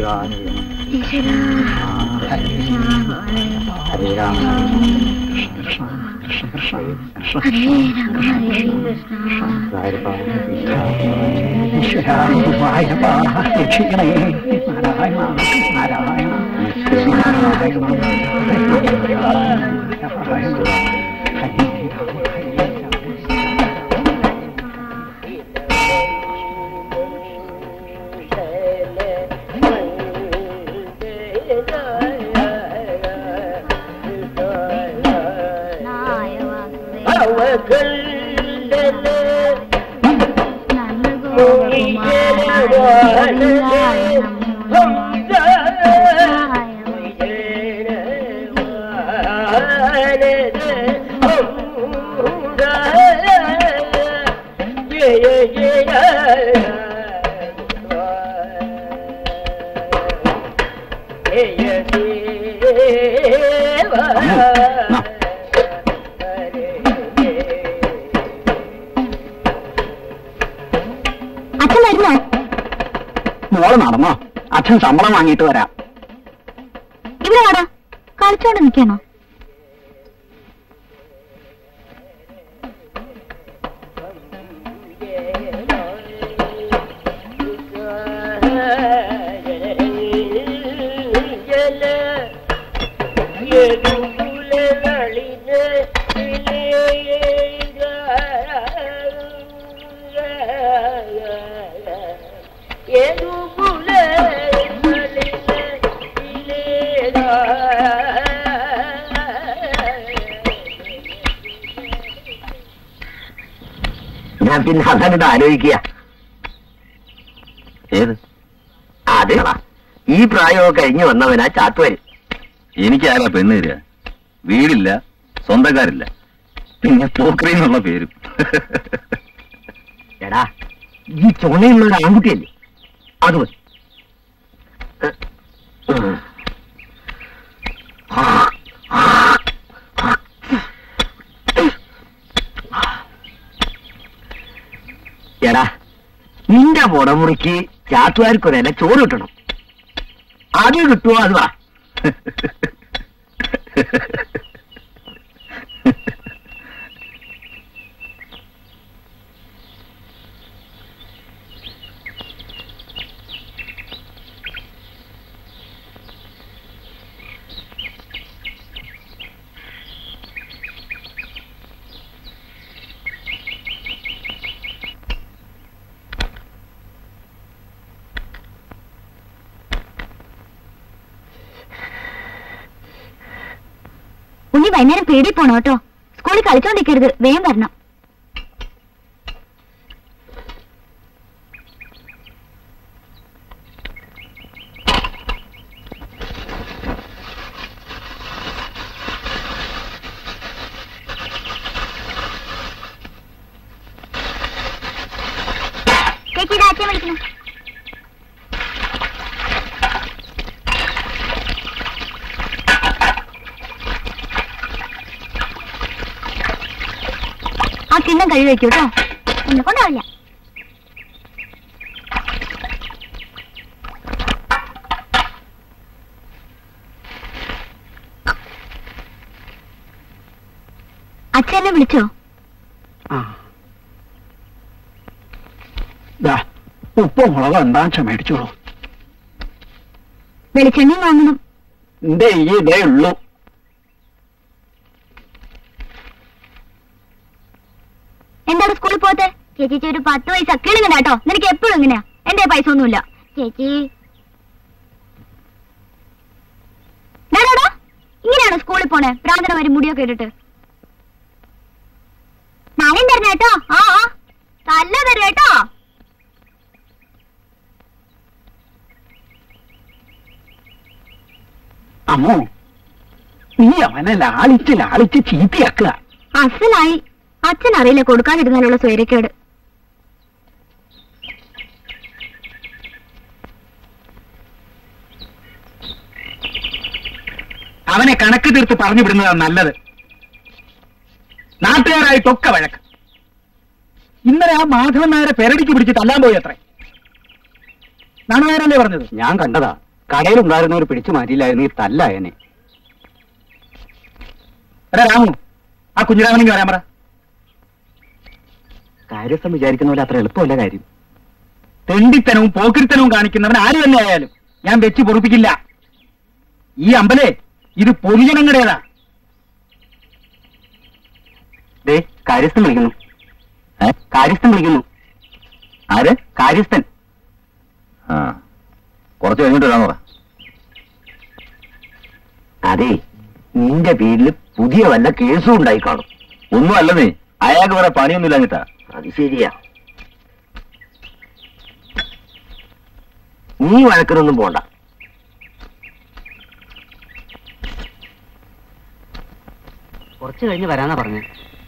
ഹരേ രാമ കൃഷ്ണ കൃഷ്ണ കൃഷ്ണ കൃഷ്ണ രക്ഷിക്കണേ നാരായണ നാരായണ നാരായണ നാരായണ ഹരേ രാമ ഹരേ രാമ അച്ഛൻ വരുന്നോ മോള് നടന്നോ അച്ഛൻ ശമ്പളം വാങ്ങിയിട്ട് വരാം ഇവിടെ വാടാ കളിച്ചോണ്ട് നിൽക്കണോ ഞാൻ പിന്നെ അതങ്ങോട്ട് ആലോചിക്കുക ഏത് അതെടാ ഈ പ്രായമൊക്കെ കഴിഞ്ഞു വന്നവനാ ചാത്തുവര് എനിക്കാരാ പെണ്ണ് തരിക വീടില്ല സ്വന്തക്കാരില്ല പിന്നെ പോക്രി എന്നുള്ള പേരും എടാ ഈ ചുണയുള്ള ഒരു ആൺകുട്ടിയല്ലേ അത് മതി എടാ നിന്റെ മുടമുറിക്ക് ചാത്തുകാർക്കൊരല്ല ചോറ് കിട്ടണം അത് കിട്ടുമോ അത് വാ ഉണ്ണി വൈകുന്നേരം പേടിയിൽ പോണോ കേട്ടോ സ്കൂളിൽ കളിച്ചോണ്ടിരിക്കരുത് വേഗം വരണം ചേച്ചി ഇതാ അച്ഛൻ വിളിക്കുന്നു ആ കിണ്ണം കഴുകി വെക്കൂ കേട്ടോ എന്നെ കൊണ്ടാവില്ല അച്ഛനെ വിളിച്ചോ ആ ദാ ഉപ്പ് മുളക് എന്താ മേടിച്ചോളൂ വെളിച്ചെണ്ണയും വാങ്ങണം എന്റെ ഈ ഇതേ ഉള്ളൂ എന്താണ് സ്കൂളിൽ പോകത്തെ ചേച്ചി ഒരു പത്ത് പൈസ കിളുങ്ങണ്ട കേട്ടോ നിനക്ക് എപ്പോഴും ഇങ്ങനെയാ എന്റെ പൈസ ഒന്നുമില്ല ചേച്ചി ഡാ, ഡാ, ഡാ. ഇങ്ങനെയാണോ സ്കൂളിൽ പോണേ പ്രാർത്ഥന വരെ മുടിയൊക്കെ ഇട്ടിട്ട് നാളെയും തരണം കേട്ടോ ആ ആ തല്ല തരും കേട്ടോ അമ്മോ നീ അവനെ ലാളിച്ച് ലാളിച്ച് ചീത്തയാക്കുക അസലായി അച്ഛൻ അറിയില്ല കൊടുക്കാതിരുന്നാലുള്ള സ്വൈരക്കേട് അവനെ കണക്ക് തീർത്ത് പറഞ്ഞു വിടുന്നതാണ് നല്ലത് നാട്ടുകാരായിട്ടൊക്കെ വഴക്ക് ഇന്നലെ ആ മാധവൻ നായരെ പെരടിക്ക് പിടിച്ച് തല്ലാൻ പോയി അത്രേ നാണുനായരല്ലേ പറഞ്ഞത് ഞാൻ കണ്ടതാ കടയിലുണ്ടായിരുന്നവർ പിടിച്ചു മാറ്റിയില്ലായിരുന്നു ഈ തല്ലായനെ എടാ രാമു ആ കുഞ്ഞിരാമനെങ്കിൽ വരാൻ പറ കാര്യസ്ഥം വിചാരിക്കുന്ന പോലെ അത്ര എളുപ്പമല്ല കാര്യം തെണ്ടിത്തനവും പോക്കിരിത്തനവും കാണിക്കുന്നവൻ ആര് തന്നെ ആയാലും ഞാൻ വെച്ച് പൊറുപ്പിക്കില്ല ഈ അമ്പലേ ഇത് പൊതുജനങ്ങളുടേതാ ദേ കാര്യസ്ഥൻ വിളിക്കുന്നു ഏ? കാര്യസ്ഥൻ വിളിക്കുന്നു ആര് കാര്യസ്ഥൻ ആ കുറച്ച് കഴിഞ്ഞിട്ട് വരാൻ പറ അതെ നിന്റെ പേരിൽ പുതിയ വല്ല കേസും ഉണ്ടായി കാണും ഒന്നും അല്ല നീ അയാൾക്ക് വേറെ പണിയൊന്നും ഇല്ലാഞ്ഞിട്ടാ അത് ശരിയാ നീ വഴക്കിനൊന്നും പോണ്ട കുറച്ച് കഴിഞ്ഞ് വരാന്നാ പറഞ്ഞ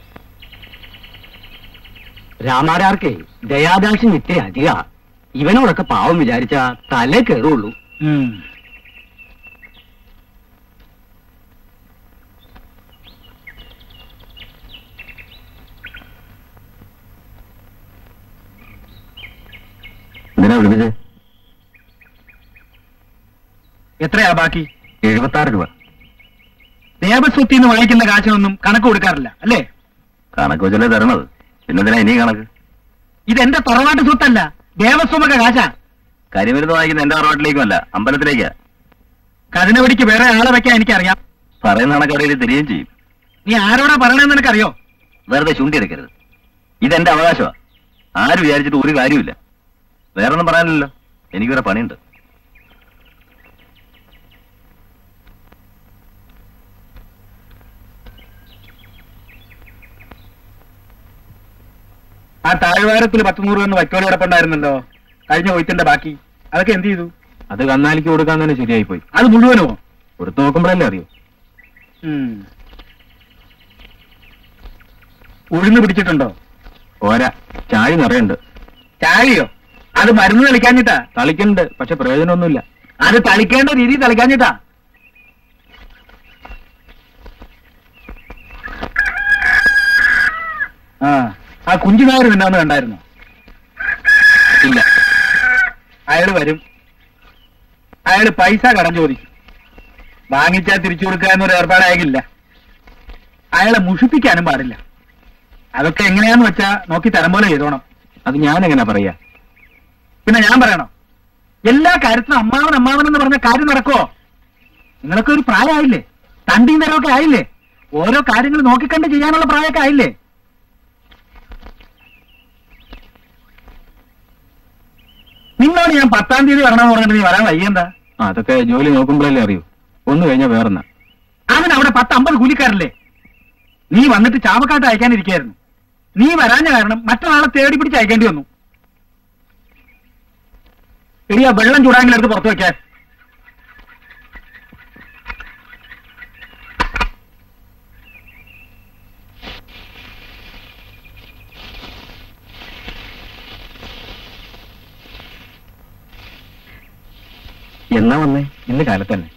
രാമാരാർക്കേ ദയാദാക്ഷൻ ഇത്തിരി അധിക ഇവനോടൊക്കെ പാവം വിചാരിച്ച തലേ കയറുള്ളൂ എന്തിനാ വിളിപ്പിച്ചേ എത്രയാ ബാക്കി എഴുപത്തി ആറ് രൂപ ദേവസ്വത്തിൽ നിന്ന് വാങ്ങിക്കുന്ന കാശിനൊന്നും കണക്ക് കൊടുക്കാറില്ല അല്ലേ കണക്ക് വെച്ചല്ലേ തരണത് പിന്നെന്തിനാ ഇനി കണക്ക് ഇതെന്റെ തറവാട്ട് സ്വത്തല്ല ദേവസ്വമൊക്കെ കാശാ കരിമരുന്ന് വാങ്ങിക്കുന്ന എന്റെ അറവാട്ടിലേക്കുമല്ല അമ്പലത്തിലേക്കാ കതിനവടിക്ക് വേറെ ആളെ വെക്കാൻ എനിക്കറിയാം പറയുന്ന കണക്ക് അവിടെ തിരികെയും ചെയ്യും നീ ആരോടാ പറയണെന്ന് നിനക്കറിയോ വെറുതെ ചുണ്ടി എടുക്കരുത് ഇതെന്റെ അവകാശമാ ആര് വിചാരിച്ചിട്ട് ഒരു കാര്യമില്ല വേറൊന്നും പറയാനില്ലല്ലോ എനിക്കൊരു പണിയുണ്ട് ആ താഴ്വാരത്തിൽ പത്ത് നൂറ് എന്ന് വൈക്കോൽ കിടപ്പുണ്ടായിരുന്നല്ലോ കഴിഞ്ഞ കൊയ്ത്തിന്റെ ബാക്കി അതൊക്കെ എന്ത് ചെയ്തു അത് കന്നാലിക്ക് കൊടുക്കാൻ തന്നെ ശരിയായി പോയി അത് മുഴുവനോ കൊടുത്തു നോക്കുമ്പോഴല്ലേ അറിയൂ ഉം. ഉഴുന്ന് പിടിച്ചിട്ടുണ്ടോ ഓരാ ചാഴി നിറയുണ്ട് ചാഴിയോ അത് മരുന്ന് തളിക്കാഞ്ഞിട്ടാ തളിക്കുന്നുണ്ട് പക്ഷെ പ്രയോജനമൊന്നുമില്ല അത് തളിക്കേണ്ട രീതി തളിക്കാഞ്ഞിട്ടാ ആ ആ കുഞ്ചുനായർ നിന്നാന്ന് കണ്ടായിരുന്നു ഇല്ല അയാള് വരും അയാള് പൈസ കടം ചോദിക്കും വാങ്ങിച്ചാൽ തിരിച്ചു കൊടുക്കാനൊരു ഏർപ്പാടായില്ല അയാളെ മുഷിപ്പിക്കാനും പാടില്ല അതൊക്കെ എങ്ങനെയാന്ന് വെച്ചാ നോക്കി തരം പോലെ ചെയ്തോണം അത് ഞാൻ എങ്ങനെ പറയാ പിന്നെ ഞാൻ പറയണോ എല്ലാ കാര്യത്തിനും അമ്മാവൻ അമ്മാവൻ എന്ന് പറഞ്ഞ കാര്യം നടക്കുവോ നിങ്ങളൊക്കെ ഒരു പ്രായമായില്ലേ തണ്ടിയും തരമൊക്കെ ആയില്ലേ ഓരോ കാര്യങ്ങൾ നോക്കിക്കണ്ട് ചെയ്യാനുള്ള പ്രായമൊക്കെ ആയില്ലേ നിങ്ങളോട് ഞാൻ പത്താം തീയതി വരണമെന്ന് പറഞ്ഞിട്ട് നീ വരാൻ വയ്യെന്താ ആ, അതൊക്കെ ജോലി നോക്കുമ്പോഴല്ലേ അറിയൂ ഒന്ന് കഴിഞ്ഞാൽ വേറെന്നാ അതിന് അവിടെ പത്ത് അമ്പത് കൂലിക്കാരല്ലേ നീ വന്നിട്ട് ചാവക്കാട്ട് അയക്കാനിരിക്കായിരുന്നു നീ വരാഞ്ഞ കാരണം മറ്റൊരാളെ തേടി പിടിച്ച് അയക്കേണ്ടി വന്നു എടിയാ വെള്ളം ചൂടാങ്കിലും എടുത്ത് പുറത്തു വെക്കാൻ എന്നാ വന്നേ ഇന്ന് കാലത്ത് തന്നെ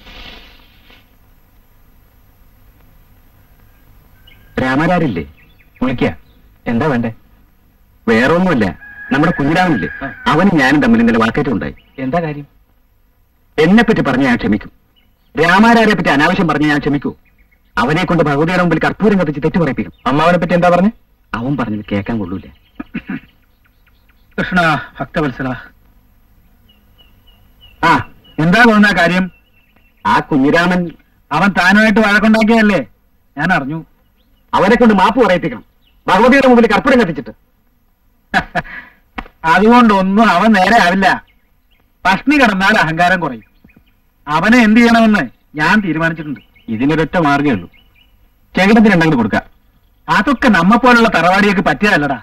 രാമരാരില്ലേ വിളിക്ക എന്താ വേണ്ടേ വേറെ ഒന്നുമില്ല നമ്മുടെ കുഞ്ഞിരാമനില്ലേ അവനും ഞാനും തമ്മിൽ ഇന്നലെ വാക്കേറ്റം ഉണ്ടായി എന്താ കാര്യം എന്നെ പറ്റി പറഞ്ഞ ഞാൻ ക്ഷമിക്കും രാമാരാരെ പറ്റി അനാവശ്യം പറഞ്ഞ ഞാൻ ക്ഷമിക്കൂ അവനെ കൊണ്ട് ഭഗവതിയുടെ മുമ്പിൽ കർപ്പൂരം കത്തിച്ച് തെറ്റു പറയിപ്പിക്കും അമ്മാവനെ പറ്റി എന്താ പറഞ്ഞേ അവൻ പറഞ്ഞത് കേൾക്കാൻ കൊള്ളൂല കൃഷ്ണ ഭക്തവത്സല ആ എന്താ തോന്നുന്ന കാര്യം ആ കുഞ്ഞിരാമൻ അവൻ താനുമായിട്ട് വഴക്കുണ്ടാക്കിയതല്ലേ ഞാൻ അറിഞ്ഞു അവനെ കൊണ്ട് മാപ്പ് പറയിപ്പിക്കണം ഭഗവതിയുടെ മുമ്പിൽ കർപ്പൂരം കത്തിച്ചിട്ട് അതുകൊണ്ടൊന്നും അവൻ നേരെ ആവില്ല പഷ്ണി കിടന്നാൽ അഹങ്കാരം കുറയും അവനെ എന്ത് ചെയ്യണമെന്ന് ഞാൻ തീരുമാനിച്ചിട്ടുണ്ട് ഇതിനൊരൊറ്റ മാർഗ്ഗമേ ഉള്ളൂ ചേകടത്തിന് ഉണ്ടെങ്കിൽ കൊടുക്കാം അതൊക്കെ നമ്മ പോലുള്ള തറവാടിയൊക്കെ പറ്റിയതല്ലടാ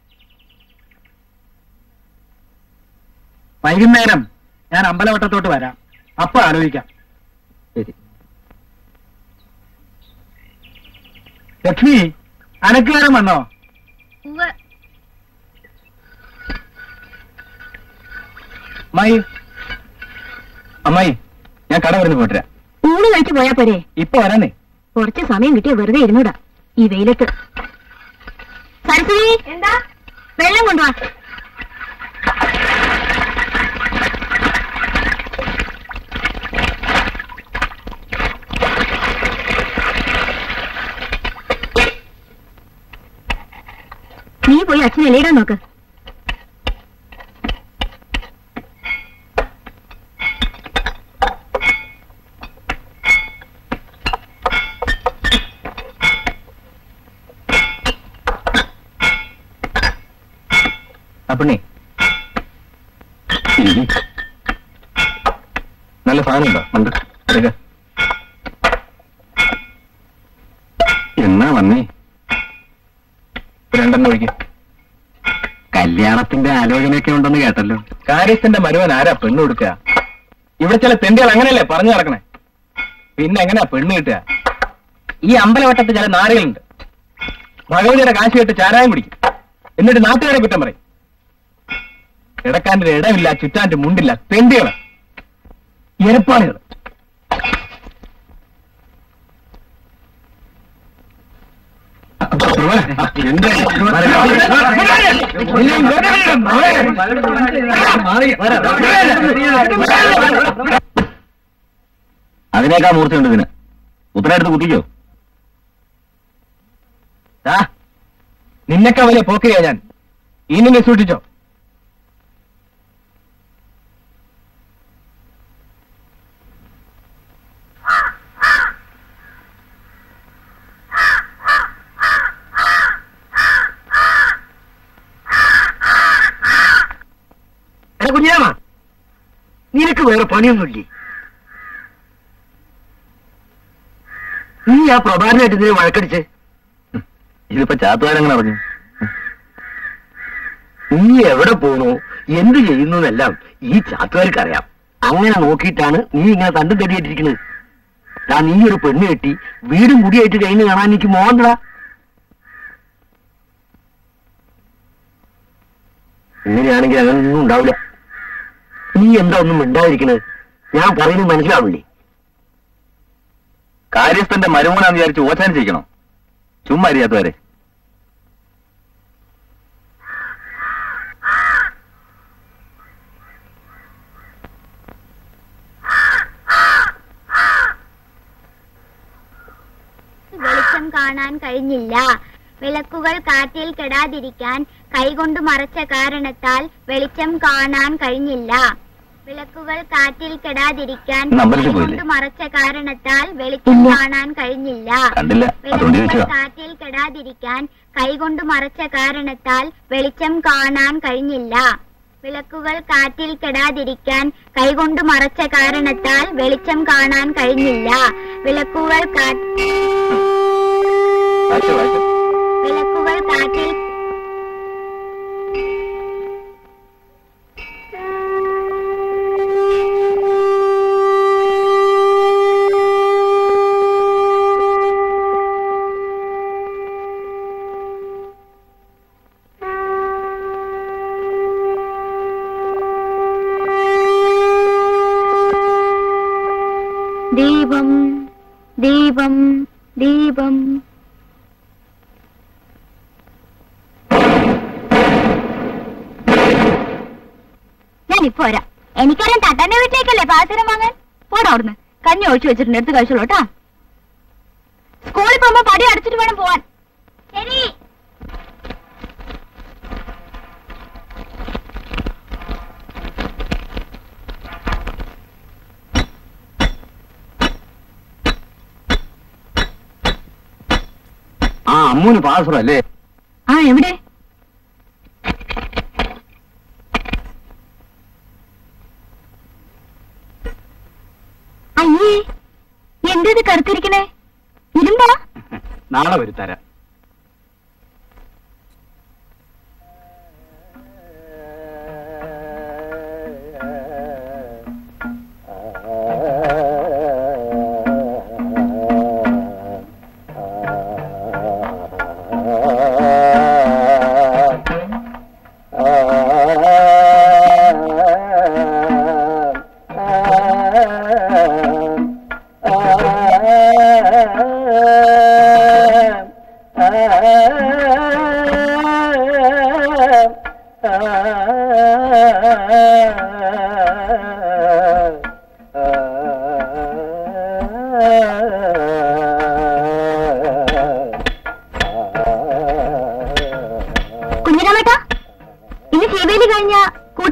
വൈകുന്നേരം ഞാൻ അമ്പലവട്ടത്തോട്ട് വരാം അപ്പൊ ആലോചിക്കാം ശരി ലക്ഷ്മി അനക്കുകാരൻ വന്നോ അമ്മായി അമ്മായി ഞാൻ കട വരുന്ന പോട്ടരാ ഊണ് കഴിച്ചു പോയാ പോരെ ഇപ്പൊ വരാനേ കുറച്ച് സമയം കിട്ടിയ വെറുതെ ഇരുന്നൂടാ ഈ വെയിലത്ത് സരസ്വതി എന്താ വെള്ളം കൊണ്ടുവാ അച്ഛനെ ലീടാൻ നോക്ക് അപ്പണേ നല്ല സാധനം ഉണ്ടോ ഉണ്ട് എടുക്ക എന്നാ വന്നേ രണ്ടെണ്ണം ഒഴിക്കും കല്യാണത്തിന്റെ ആലോചനയൊക്കെ ഉണ്ടെന്ന് കേട്ടല്ലോ കാര്യസ്ഥന്റെ മരുവൻ ആരാ പെണ്ണ് കൊടുക്കുക ഇവിടെ ചില തെണ്ടികൾ അങ്ങനെയല്ലേ പറഞ്ഞു നടക്കണേ പിന്നെ എങ്ങനെയാ പെണ്ണ് കിട്ടുക ഈ അമ്പലവട്ടത്ത് ചില നാടുകളുണ്ട് ഭഗവതിയുടെ കാശ് കേട്ട് ചാരായം കുടിക്കും എന്നിട്ട് നാട്ടുകാരെ കുറ്റം പറയും കിടക്കാൻ്റെ ഇടമില്ല ചുറ്റാൻ്റെ മുണ്ടില്ല തെണ്ടികള് എരപ്പാളികൾ അതിനേക്കാൾ മൂർച്ചയുണ്ട് ഇതിന് ഉത്തരടുത്ത് കുത്തിക്കോ ആ, നിന്നെക്കാ വലിയ പോക്കിരിയാ ഞാൻ ഇനി നീ സൂക്ഷിച്ചോ എടാ കുഞ്ഞാമ നിനക്ക് വേറെ പണിയൊന്നുമില്ലേ നീ ആ പ്രഭാരനായിട്ട് ഇതിനെ വഴക്കടിച്ച് ഇതിപ്പോ ചാത്തുകാരങ്ങനെ അറിഞ്ഞു നീ എവിടെ പോണു എന്ത് ചെയ്യുന്നു എന്നെല്ലാം ഈ ചാത്തുകാർക്ക് അറിയാം അങ്ങനെ നോക്കിയിട്ടാണ് നീ ഇങ്ങനെ തണ്ടും തടിയിട്ടിരിക്കുന്നത് ദാ നീ ഒരു പെണ്ണ് കെട്ടി വീടും കുടിയായിട്ട് കഴിഞ്ഞ് കാണാൻ എനിക്ക് മോഹണ്ടടാ ഇങ്ങനെയാണെങ്കിൽ അങ്ങനൊന്നും ഉണ്ടാവില്ല നീ എന്താ ഒന്നും മിണ്ടാതിരിക്കണത് ഞാൻ പറയുന്നത് മനസ്സിലാവില്ലേ കാര്യസ്ഥന്റെ മരുമോനാന്ന് വിചാരിച്ച് ഓച്ചാൻ ചെയ്യിക്കണോ ചുമ്മാ അറിയാത്തവരെ വെളിച്ചം കാണാൻ കഴിഞ്ഞില്ല വിളക്കുകൾ കാറ്റിൽ കെടാതിരിക്കാൻ കൈകൊണ്ട് മറച്ച കാരണത്താൽ വെളിച്ചം കാണാൻ കഴിഞ്ഞില്ല വിളക്കുകൾ കാറ്റിൽ കെടാതിരിക്കാൻ നമ്പറിൽ പോയില്ലേ? കൈകൊണ്ട് മറച്ച കാരണത്താൽ വെളിച്ചം കാണാൻ കഴിഞ്ഞില്ല കണ്ടില്ല അതുകൊണ്ട് വിളക്കുകൾ ചോദിച്ചതാ കാറ്റിൽ കെടാതിരിക്കാൻ കൈകൊണ്ട് മറച്ച കാരണത്താൽ വെളിച്ചം കാണാൻ കഴിഞ്ഞില്ല വിളക്കുകൾ കാറ്റിൽ കെടാതിരിക്കാൻ കൈകൊണ്ട് മറച്ച കാരണത്താൽ വെളിച്ചം കാണാൻ കഴിഞ്ഞില്ല വിളക്കുകൾ കാ വായിച്ചോ, വായിച്ചോ. വിളക്കുകൾ കാറ്റിൽ ദീപം ദീപം ദീപം ഞാനിപ്പോ വരാം എനിക്കറിയാം തട്ടന്റെ വീട്ടിലേക്കല്ലേ പാചകം വാങ്ങാൻ പോടാ അവിടുന്ന് കഞ്ഞി ഒഴിച്ചു വെച്ചിട്ടുണ്ട് എടുത്ത് കഴിച്ചോളൂ കേട്ടാ സ്കൂളിൽ പോകുമ്പോ പടി അടച്ചിട്ട് വേണം പോവാൻ ശരി ആ അമ്മൂന് പാസ്വർ അല്ലേ ആ എവിടെ അയ്യേ എന്തത് കറുത്തിരിക്കണേ ഇരുമ്പാ നാളെ വരുത്തരാം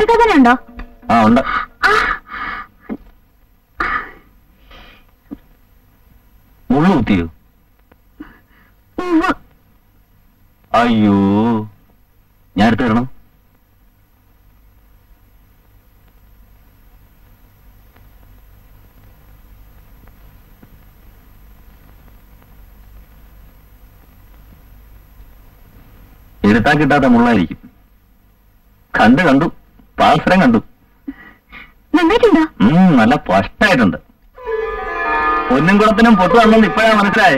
ഒറ്റക്കഥനുണ്ടോ ആ ഉണ്ട് മുള്ളു കുത്തിയോ അയ്യോ ഞാൻ എടുത്തു തരണം എടുത്താ കിട്ടാത്ത മുള്ളായിരിക്കും കണ്ടു കണ്ടു പാത്രം കണ്ടു നന്നായിട്ടുണ്ടോ ഉം, നല്ല സ്പഷ്ടായിട്ടുണ്ട് പൊന്നും കുളത്തിനും പൊട്ടു വന്നെന്ന് ഇപ്പോഴാ മനസ്സിലായേ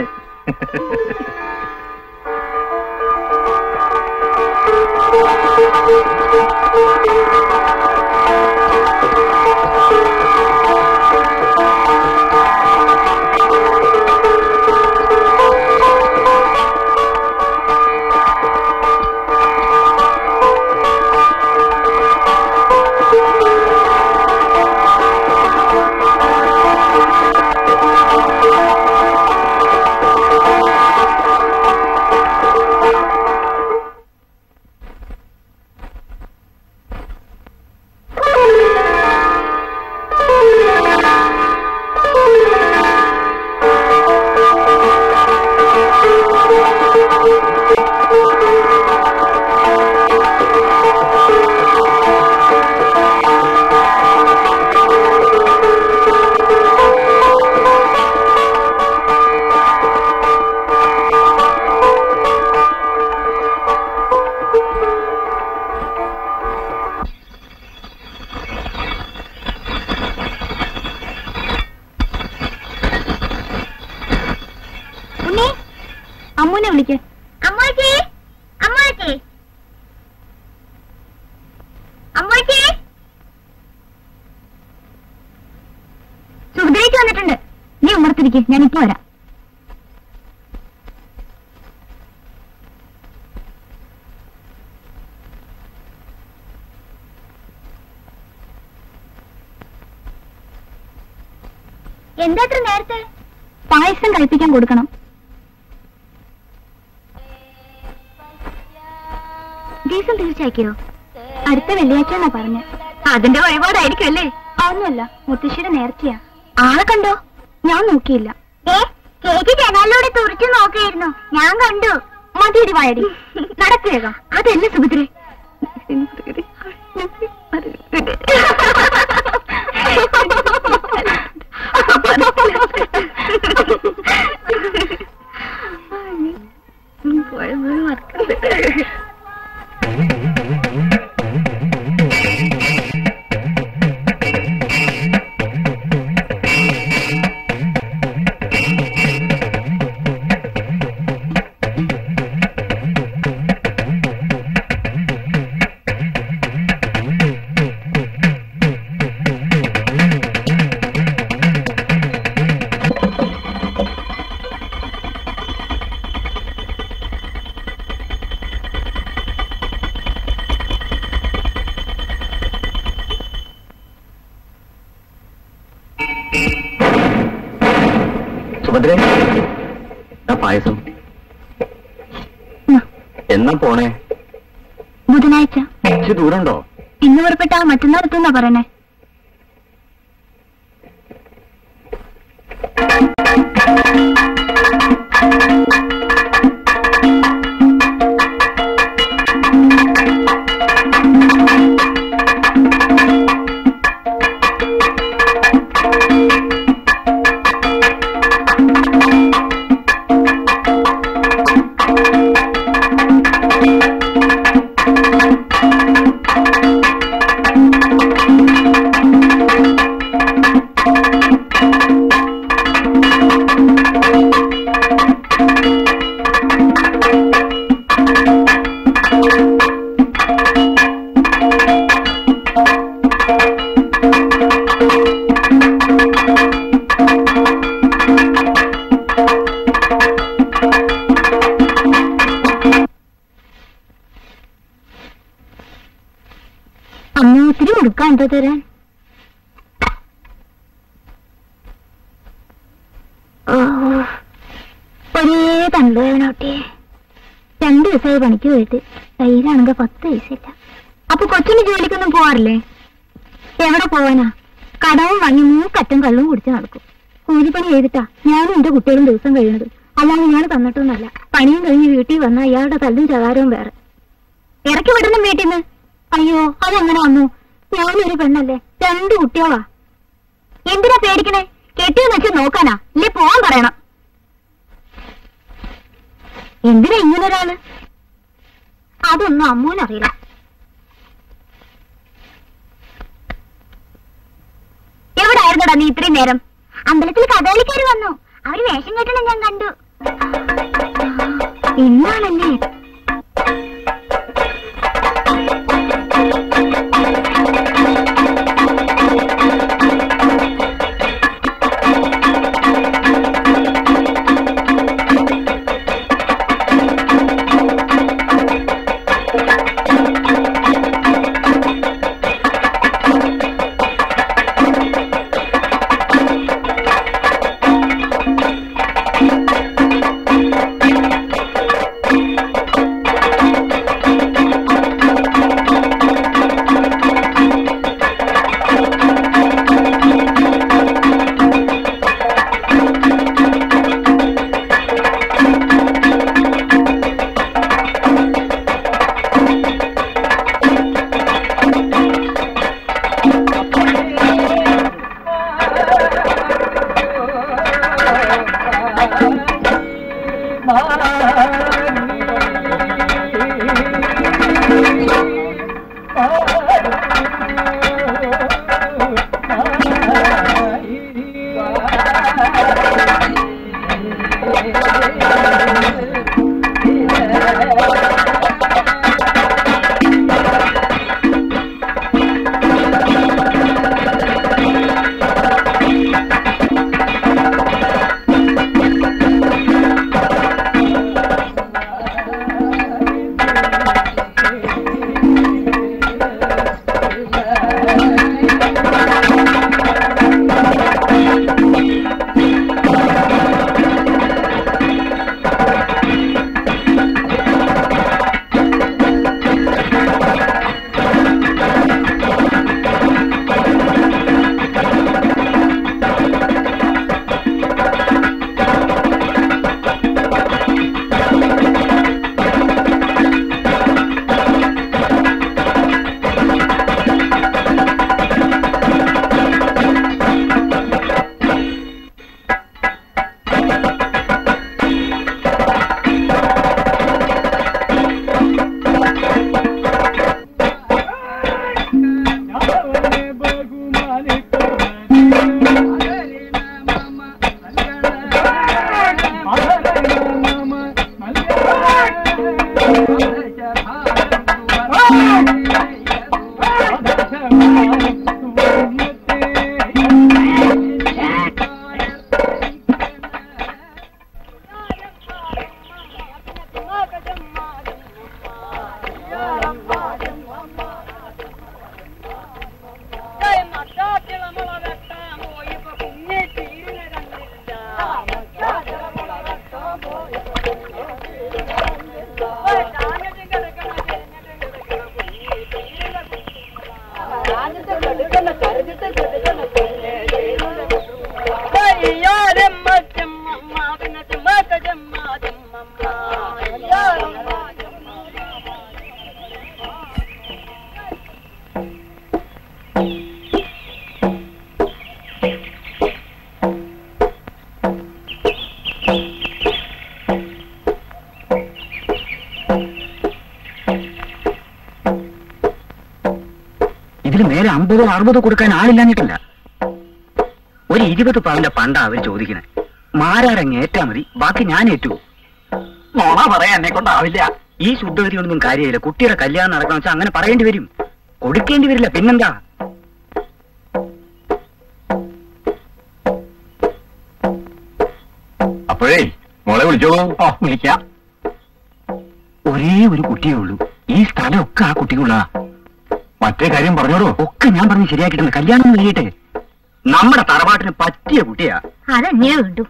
ഉണ്ണി അമ്മൂനെ വിളിക്ക് അമ്മൂച്ചി അമ്മൂച്ചി അമ്മൂച്ചി സുഭദ്രയ്ക്ക് വന്നിട്ടുണ്ട് നീ ഉമ്മർത്തിരിക്കും ഞാൻ ഇപ്പൊ വരാം എന്താ അത്ര നേരത്തെ പായസം കഴിപ്പിക്കാൻ കൊടുക്കണം ദിവസം തീർച്ചയാക്കിയോ അടുത്ത വെള്ളിയാഴ്ച എന്നാ പറഞ്ഞ അതിന്റെ വഴിപാടായിരിക്കും അല്ലേ ഒന്നുമല്ല മുത്തശ്ശിയുടെ നേർച്ചയാ ആളെ കണ്ടോ ഞാൻ നോക്കിയില്ല ചേച്ചി ജനാലിലൂടെ തുറച്ചു നോക്കിയിരുന്നു ഞാൻ കണ്ടു മതിയടി വായടി നടത്തിയേക്കാം അതല്ല സുഭദ്ര സുഭദ്രേ ഇതാ പായസം എന്നാ പോണേ ബുധനാഴ്ച ഇച്ചിരി ദൂരമുണ്ടോ ഇന്ന് പുറപ്പെട്ട മറ്റന്നാൾ എത്തുന്നാ പറയണേ അമ്മ ഒത്തിരി കൊടുക്കാൻ എന്തോ തരാൻ ഓ, ഒരേ തണ്ടുവേദന ഒട്ടിയെ രണ്ടു ദിവസമായി പണിക്ക് പോയിട്ട് കയ്യിലാണെങ്കിൽ പത്ത് പൈസ ഇല്ല അപ്പൊ കൊച്ചിന് ജോലിക്കൊന്നും പോവാറില്ലേ എവിടെ പോവാനാ കടവും വാങ്ങി മൂക്കറ്റം കള്ളും കുടിച്ച് നടക്കും കൂലിപ്പണി ചെയ്തിട്ടാ ഞാനും എന്റെ കുട്ടികളും ദിവസം കഴിയണത് അല്ലാതെ ഇയാൾ തന്നിട്ടൊന്നല്ല പണിയും കഴിഞ്ഞ് വീട്ടിൽ വന്ന ഇയാളുടെ തല്ലും ചകാരവും വേറെ ഇറക്കി വിടണം വീട്ടിൽ നിന്ന് അയ്യോ അതെങ്ങനെ വന്നു ഞാനൊരു പെണ്ണല്ലേ രണ്ട് കുട്ടികളാ എന്തിനാ പേടിക്കണേ കെട്ടിയെന്ന് വെച്ച് നോക്കാനാ ഇല്ലേ പോവാൻ പറയണം എന്തിനാ ഇങ്ങനെ ഒരാള് അതൊന്നും അമ്മൂനറിയില്ല എവിടെ ആയിരുന്നടാ നീ ഇത്രയും നേരം അമ്പലത്തിൽ കഥകളിക്കാര് വന്നു അവര് വേഷം കെട്ടണം ഞാൻ കണ്ടു ഇന്നാണല്ലേ ഇതിൽ മേലെ അമ്പതോ അറുപതോ കൊടുക്കാൻ ആളില്ലാഞ്ഞിട്ടല്ല ഒരു ഇരുപത് പവന്റെ പണ്ടാ അവർ ചോദിക്കണേ മാരാരങ്ങ് ഏറ്റാ മതി ബാക്കി ഞാൻ ഏറ്റു നോണ പറയാൻ എന്നെ കൊണ്ടാവില്ല ഈ ശുദ്ധഗതിയൊന്നും കാര്യമില്ല കുട്ടിയുടെ കല്യാണം നടക്കണം വെച്ചാൽ അങ്ങനെ പറയേണ്ടി വരും കൊടുക്കേണ്ടി വരില്ല പിന്നെന്താ അപ്പോഴേ മോളെ വിളിച്ചോളൂ ഓ വിളിക്കാം ഒരേ ഒരു കുട്ടിയേ ഉള്ളൂ ഈ സ്ഥലമൊക്കെ ആ കുട്ടിക്കുള്ളതാ മറ്റേ കാര്യം പറഞ്ഞോളൂ ഒക്കെ ഞാൻ പറഞ്ഞ് ശരിയാക്കിയിട്ടുണ്ട് കല്യാണം കഴിയട്ടെ നമ്മുടെ തറവാട്ടിന് പറ്റിയ കുട്ടിയാ അതെന്നെ വേണ്ടു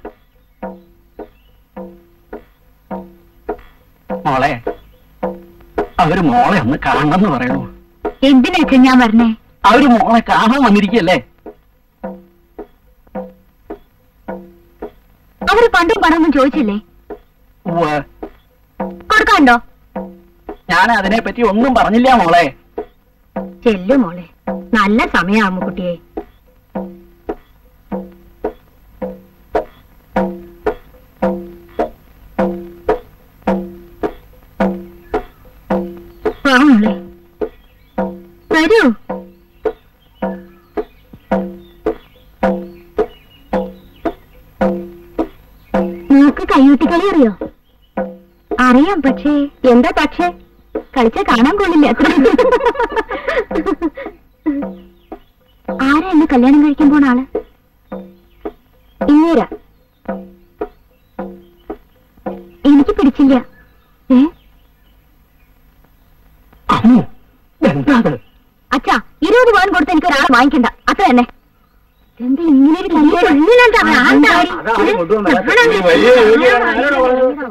മോളെ അവര് മോളെ ഒന്ന് കാണണമെന്ന് പറയണു എന്തിനാ ഞാൻ പറഞ്ഞേ അവര് മോളെ കാണാൻ വന്നിരിക്കല്ലേ അവര് പണ്ടും പണമൊന്നും ചോദിച്ചില്ലേ കൊടുക്കാണ്ടോ ഞാൻ അതിനെ പറ്റി ഒന്നും പറഞ്ഞില്ല മോളെ ചെല്ലു മോളെ നല്ല സമയം അമ്മുക്കുട്ടിയെ വാ മോളെ വരൂ നിനക്ക് കയ്യൂട്ടിക്കളി അറിയോ അറിയാം പക്ഷേ എന്താ പക്ഷേ കളിച്ച കാണാൻ കൊള്ളില്ല ആരാ എന്നെ കല്യാണം കഴിക്കാൻ പോണ ആള് ഇങ്ങേരാ എനിക്ക് പിടിച്ചില്ല ഏ അമ്മു എന്താ അത് അച്ഛാ ഇരുപത് പവൻ കൊടുത്ത് എനിക്ക് ഒരാളെ വാങ്ങിക്കണ്ട അത്ര തന്നെ എന്താ ഇങ്ങനെ ഒരു കല്യാണം? അതാണ് കൊണ്ടുവന്നത്. നാണം വലിയ ജോലിയാണ്.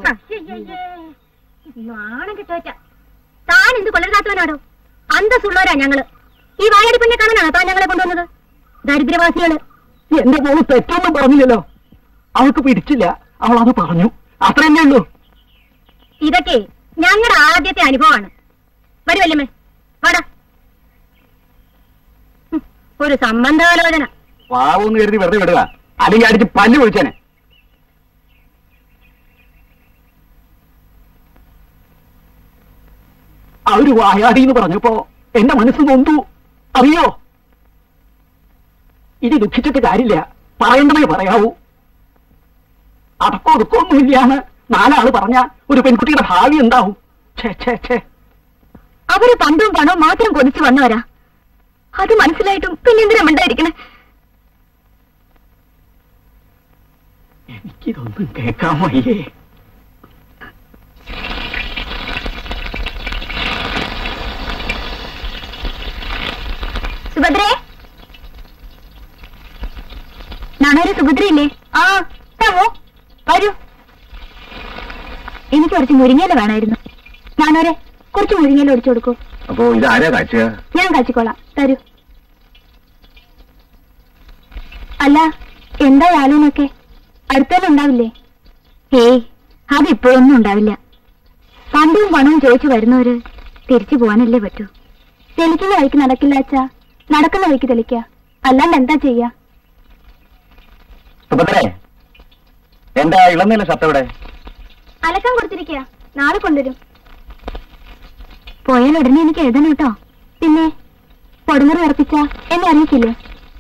നാണം കിട്ടുവച്ച താൻ എന്ത് കൊല്ലരുതാത്തവനാടോ അന്തസ്സുള്ളവരാ ഞങ്ങള് ഈ വായാടി പെണ്ണെ കാണാനാണോ താൻ ഞങ്ങളെ കൊണ്ടുവന്നത് ദരിദ്രവാസികള് എന്റെ മോള് തെറ്റൊന്നും പറഞ്ഞില്ലല്ലോ അവൾക്ക് പിടിച്ചില്ല അവൾ അത് പറഞ്ഞു അത്രയല്ലേ ഉള്ളൂ ഇതൊക്കെ ഞങ്ങളുടെ ആദ്യത്തെ അനുഭവമാണ് വരി വല്യമ്മേ വാടാ ഹും, ഒരു സംബന്ധാലോചന പാവെന്ന് കരുതി വെറുതെ വിടുക അല്ലെങ്കിൽ അടിച്ച് പല്ല് വിളിച്ചേനെ അവര് വായാടി എന്ന് പറഞ്ഞപ്പോ എന്റെ മനസ്സ് നൊന്തു അറിയോ ഇനി ദുഃഖിച്ചിട്ട് കാര്യമില്ല പറയണ്ടമേ പറയാവൂ അടക്കം ഒതുക്കൊന്നുമില്ലാന്ന് നാലാള് പറഞ്ഞ ഒരു പെൺകുട്ടിയുടെ ഭാവി എന്താവും ഛേ ഛേ ഛേ അവര് പണ്ടും പണവും മാത്രം കൊതിച്ചു വന്നവരാ അത് മനസ്സിലായിട്ടും പിന്നെന്തിനാ മിണ്ടായിരിക്കണേ എനിക്കിതൊന്നും കേൾക്കാൻ വയ്യേ സുഭദ്രേ നാണൊരു സുഭദ്രയില്ലേ ആ താമോ വരൂ എനിക്ക് കുറച്ച് മുരിങ്ങയില വേണമായിരുന്നു നാണോരെ കുറച്ച് മുരിങ്ങയില ഒടിച്ചു കൊടുക്കൂ അപ്പോ ഇതാരാ കാഴ്ച ഞാൻ കഴിച്ചിക്കോളാം തരൂ അല്ല എന്താ യാലൂനൊക്കെ അടുത്തെല്ലാം ഉണ്ടാവില്ലേ ഏയ് അതിപ്പോഴൊന്നും ഉണ്ടാവില്ല പണ്ടും പണവും ചോദിച്ചു വരുന്നവര് തിരിച്ചു പോകാനല്ലേ പറ്റൂ തെളിക്കുന്ന വഴിക്ക് നടക്കില്ല അച്ഛാ നടക്കുന്ന വഴിക്ക് തെളിക്ക അല്ലാണ്ട് എന്താ ചെയ്യാ സുഭദ്രേ എന്റെ ഇളനീല ഷർട്ട് എവിടെ അലക്കാൻ കൊടുത്തിരിക്കുക നാളെ കൊണ്ടുവരും പോയാൽ ഉടനെ എനിക്ക് എഴുതണം കേട്ടോ പിന്നെ പൊടുന്നറി ഉറപ്പിച്ച എന്നെ അറിയിക്കില്ലേ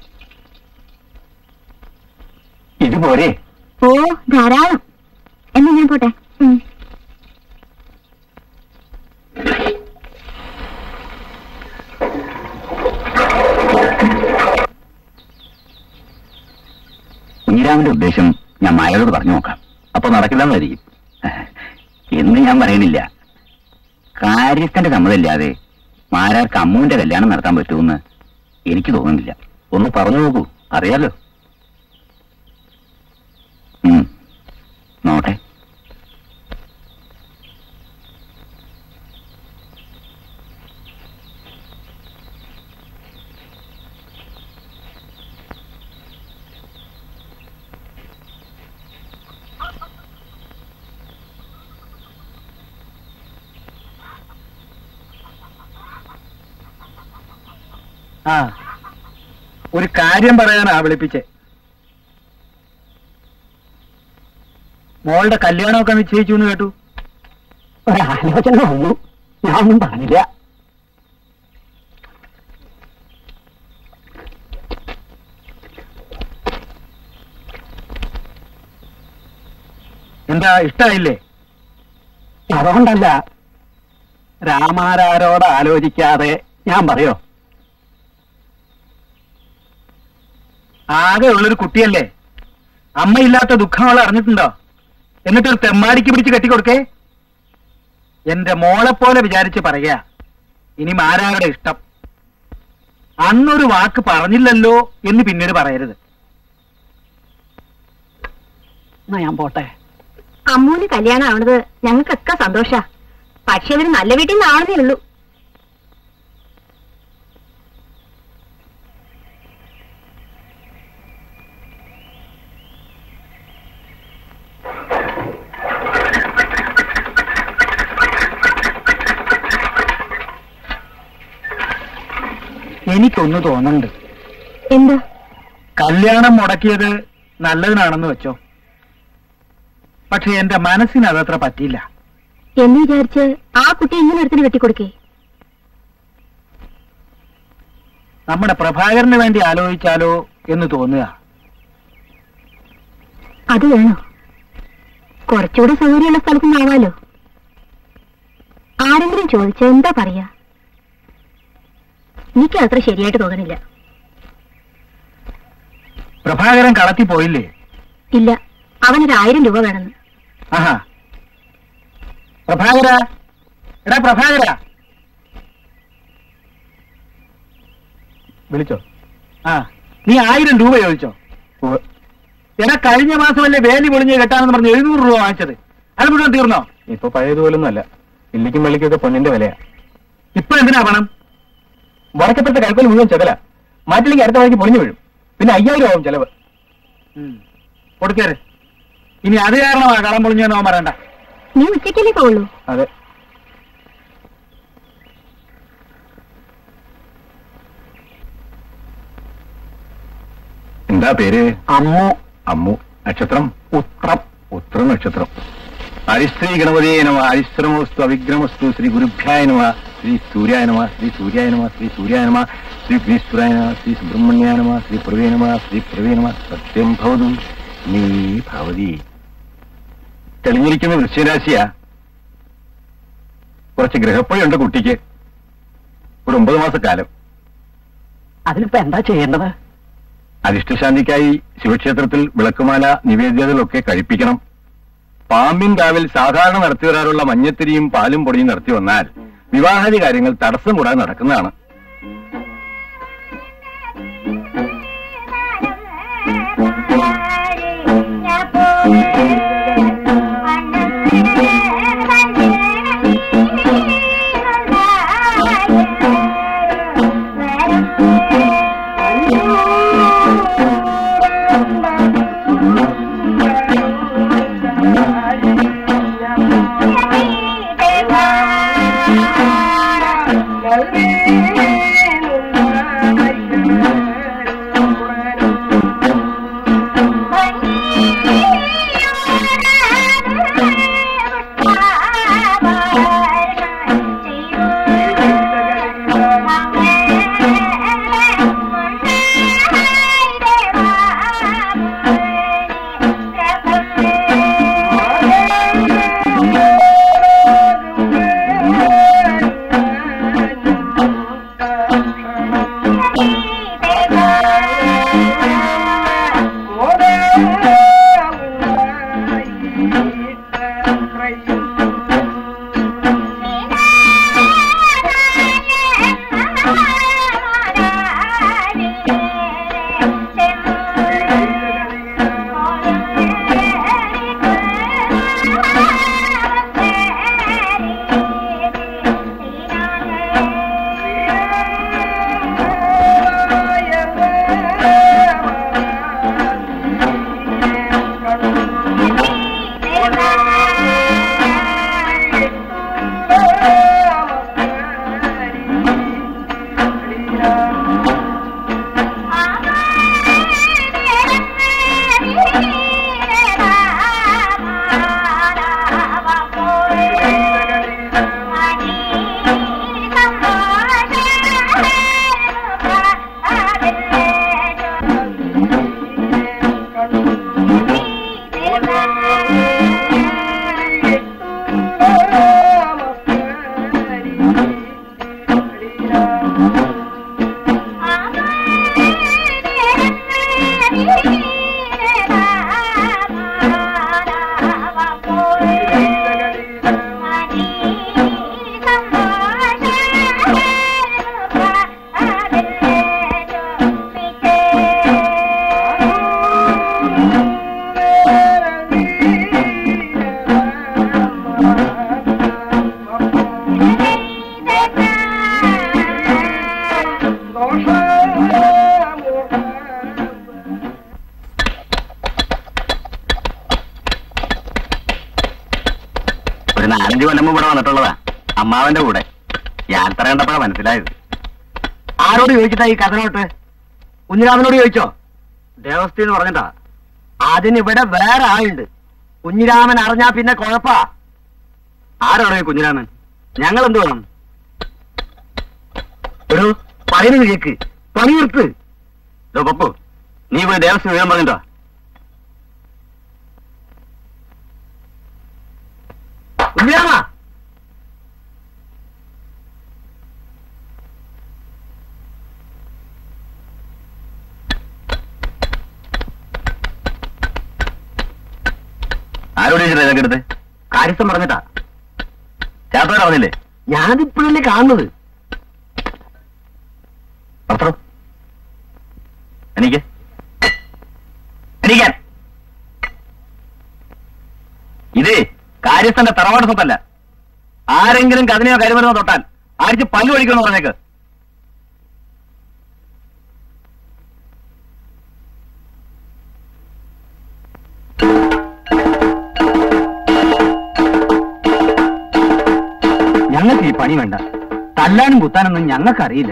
ഇത് പോരെ ഓ ധാരാളം എന്നാ ഞാൻ പോട്ടെ ഉം. കുഞ്ഞിരാമന്റെ ഉദ്ദേശം ഞാൻ മായയോട് പറഞ്ഞു നോക്കാം അപ്പൊ നടക്കില്ലെന്നായിരിക്കും എന്ന് ഞാൻ പറയണില്ല കാര്യസ്ഥന്റെ സമ്മതമില്ലാതെ മാരാർക്ക് അമ്മുവിന്റെ കല്യാണം നടത്താൻ പറ്റുമെന്ന് എനിക്ക് തോന്നുന്നില്ല ഒന്ന് പറഞ്ഞു നോക്കൂ അറിയാലോ ഉം. നോട്ടെ ആ ഒരു കാര്യം പറയാനാ വിളിപ്പിച്ചേ മോളുടെ കല്യാണമൊക്കെ നിശ്ചയിച്ചു എന്ന് കേട്ടു ഒരാലോചന വന്നു ഞാനൊന്നും പറഞ്ഞില്ല എന്താ ഇഷ്ടായില്ലേ അതുകൊണ്ടല്ല രാമാരാരോട് ആലോചിക്കാതെ ഞാൻ പറയോ ആകെ ഉള്ളൊരു കുട്ടിയല്ലേ അമ്മയില്ലാത്ത ദുഃഖം അവൾ അറിഞ്ഞിട്ടുണ്ടോ എന്നിട്ടൊരു തെമ്മാടിക്ക് പിടിച്ച് കെട്ടിക്കൊടുക്കേ എന്റെ മോളെ പോലെ വിചാരിച്ച് പറയാ ഇനി മാരാരുടെ ഇഷ്ടം അന്നൊരു വാക്ക് പറഞ്ഞില്ലല്ലോ എന്ന് പിന്നീട് പറയരുത് എന്നാ ഞാൻ പോട്ടെ അമ്മൂന് കല്യാണം ആവണത് ഞങ്ങൾക്കൊക്കെ സന്തോഷാ പക്ഷെ അവര് നല്ല വീട്ടിൽ നിന്നാവണതേ ഉള്ളൂ എനിക്കൊന്ന് തോന്നുന്നുണ്ട് എന്താ കല്യാണം മുടക്കിയത് നല്ലതിനാണെന്ന് വെച്ചോ പക്ഷെ എന്റെ മനസ്സിന് അതത്ര പറ്റിയില്ല എന്ന് വിചാരിച്ച് ആ കുട്ടി ഇങ്ങനെ ഒരുത്തിന് വെട്ടിക്കൊടുക്കേ നമ്മുടെ പ്രഭാകരന് വേണ്ടി ആലോചിച്ചാലോ എന്ന് തോന്നുക അത് വേണോ കുറച്ചുകൂടെ സൗകര്യമുള്ള സ്ഥലത്ത് നിന്നാവാലോ ആരെങ്കിലും ചോദിച്ച എന്താ പറയാ എനിക്ക് അത്ര ശരിയായിട്ട് തോന്നണില്ല പ്രഭാകരൻ കളത്തി പോയില്ലേ ഇല്ല അവനൊരു ആയിരം രൂപ വേണമെന്ന് ആഹാ പ്രഭാകര എടാ പ്രഭാകര വിളിച്ചോ ആ നീ ആയിരം രൂപ ചോദിച്ചോ എടാ കഴിഞ്ഞ മാസമല്ലേ വേലി പൊളിഞ്ഞ് കെട്ടാണെന്ന് പറഞ്ഞ് എഴുന്നൂറ് രൂപ വാങ്ങിച്ചത് അത് മുഴുവൻ തീർന്നോ ഇപ്പൊ പഴയതുപോലൊന്നും അല്ല ഇല്ലിക്കും വെള്ളിക്കൊക്കെ പൊന്നിന്റെ വിലയാ ഇപ്പൊ എന്തിനാ പണം വടക്കപ്പുറത്തെ കൽപ്പന മുഴുവൻ ചെതല മാറ്റില്ലെങ്കിൽ അടുത്ത വഴിക്ക് പൊളിഞ്ഞു വീഴും പിന്നെ അയ്യായിരം ആവും ചെലവ് കൊടുക്കേര് ഇനി അത് കാരണമാ കളം പൊളിഞ്ഞെന്നോ പറയണ്ട നീ ഉച്ചയ്ക്കല്ലേ പോവുള്ളൂ അതെ എന്താ പേര് അമ്മു അമ്മു നക്ഷത്രം ഉത്രം ഉത്ര നക്ഷത്രം ഹരിശ്രീ ഗണപതിയെ നമ ഹരിശ്രമോസ്തു അവിഗ്രമസ്തു ശ്രീ ഗുരുഭ്യായ നമ ശ്രീ സൂര്യായ നമ ശ്രീ സൂര്യായ നമ ശ്രീ സൂര്യായ നമ ശ്രീ വിഘ്നേശ്വരായ നമ ശ്രീ സുബ്രഹ്മണ്യായ നമ ശ്രീ പ്രവേ നമ ശ്രീ പ്രവേ നമ സത്യം ഭവതു നീ ഭവതി തെളിഞ്ഞിരിക്കുന്ന വൃശ്ചരാശിയാ കുറച്ച് ഗ്രഹപ്പഴയുണ്ട് കുട്ടിക്ക് ഒരു ഒമ്പത് മാസക്കാലം അതിനിപ്പോ എന്താ ചെയ്യേണ്ടത് അരിഷ്ടശാന്തിക്കായി ശിവക്ഷേത്രത്തിൽ വിളക്കുമാല നിവേദ്യതകളൊക്കെ കഴിപ്പിക്കണം പാമ്പിൻ കാവിൽ സാധാരണ നടത്തി വരാറുള്ള മഞ്ഞത്തിരിയും പാലും പൊടിയും നടത്തി വന്നാൽ വിവാഹാദി കാര്യങ്ങൾ തടസ്സം കൂടാതെ നടക്കുന്നതാണ് ഒരു നാലഞ്ച് കൊല്ലം മുമ്പ് ഇവിടെ വന്നിട്ടുള്ളതാ അമ്മാവന്റെ കൂടെ യാത്ര കണ്ടപ്പോഴാ മനസ്സിലായത് ആരോട് ചോദിച്ചിട്ടാ ഈ കഥനോട്ട് കുഞ്ഞിരാമനോട് ചോദിച്ചോ ദേവസ്ഥ എന്ന് പറഞ്ഞിട്ടാ അതിനിവിടെ വേറെ ആളുണ്ട് കുഞ്ഞിരാമൻ അറിഞ്ഞാ പിന്നെ കുഴപ്പാ ആരാണോ ഈ കുഞ്ഞിരാമൻ ഞങ്ങൾ എന്ത് വേണം ഒരു പറയുന്നത് കേക്ക് പണി നിർത്ത് ഇതോ പപ്പു നീ പോയി ദേവസ്വം വിവരം പറഞ്ഞിട്ടോ കുഞ്ഞിരാമ ആരോട് ചോദിച്ചിട്ടാ ഇതൊക്കെ എടുത്ത് കാര്യസ്ഥം പറഞ്ഞിട്ടാ ചാത്തോടെ പറഞ്ഞില്ലേ ഞാനിപ്പോഴല്ലേ കാണുന്നത് പത്രം എനിക്ക് എണീക്കാൻ ഇതേ കാര്യസ്ഥന്റെ തറവാട് സ്വത്തല്ല ആരെങ്കിലും കതിനെയോ കരുമരുന്നോ തൊട്ടാൽ ആഴ്ച പല്ലു ഒഴിക്കണമെന്ന് പറഞ്ഞേക്ക് ഞങ്ങൾക്ക് ഈ പണി വേണ്ട തല്ലാനും കുത്താനൊന്നും ഞങ്ങൾക്ക് അറിയില്ല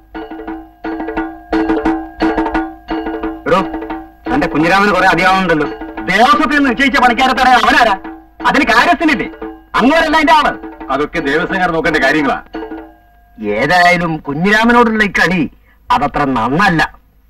എടോ തന്റെ കുഞ്ഞിരാമന് കുറെ അധികമാവുന്നുണ്ടല്ലോ ദേവസ്വത്തിൽ നിന്ന് നിശ്ചയിച്ച പണിക്കാരെ തടയാൻ അവനാരാ അതിന് കാര്യസ്ഥനില്ലേ അങ്ങോട്ടല്ല അതിന്റെ ആള് അതൊക്കെ ദേവസ്വം നോക്കേണ്ട കാര്യങ്ങളാ ഏതായാലും കുഞ്ഞിരാമനോടുള്ള ഈ കളി അതത്ര നന്നല്ല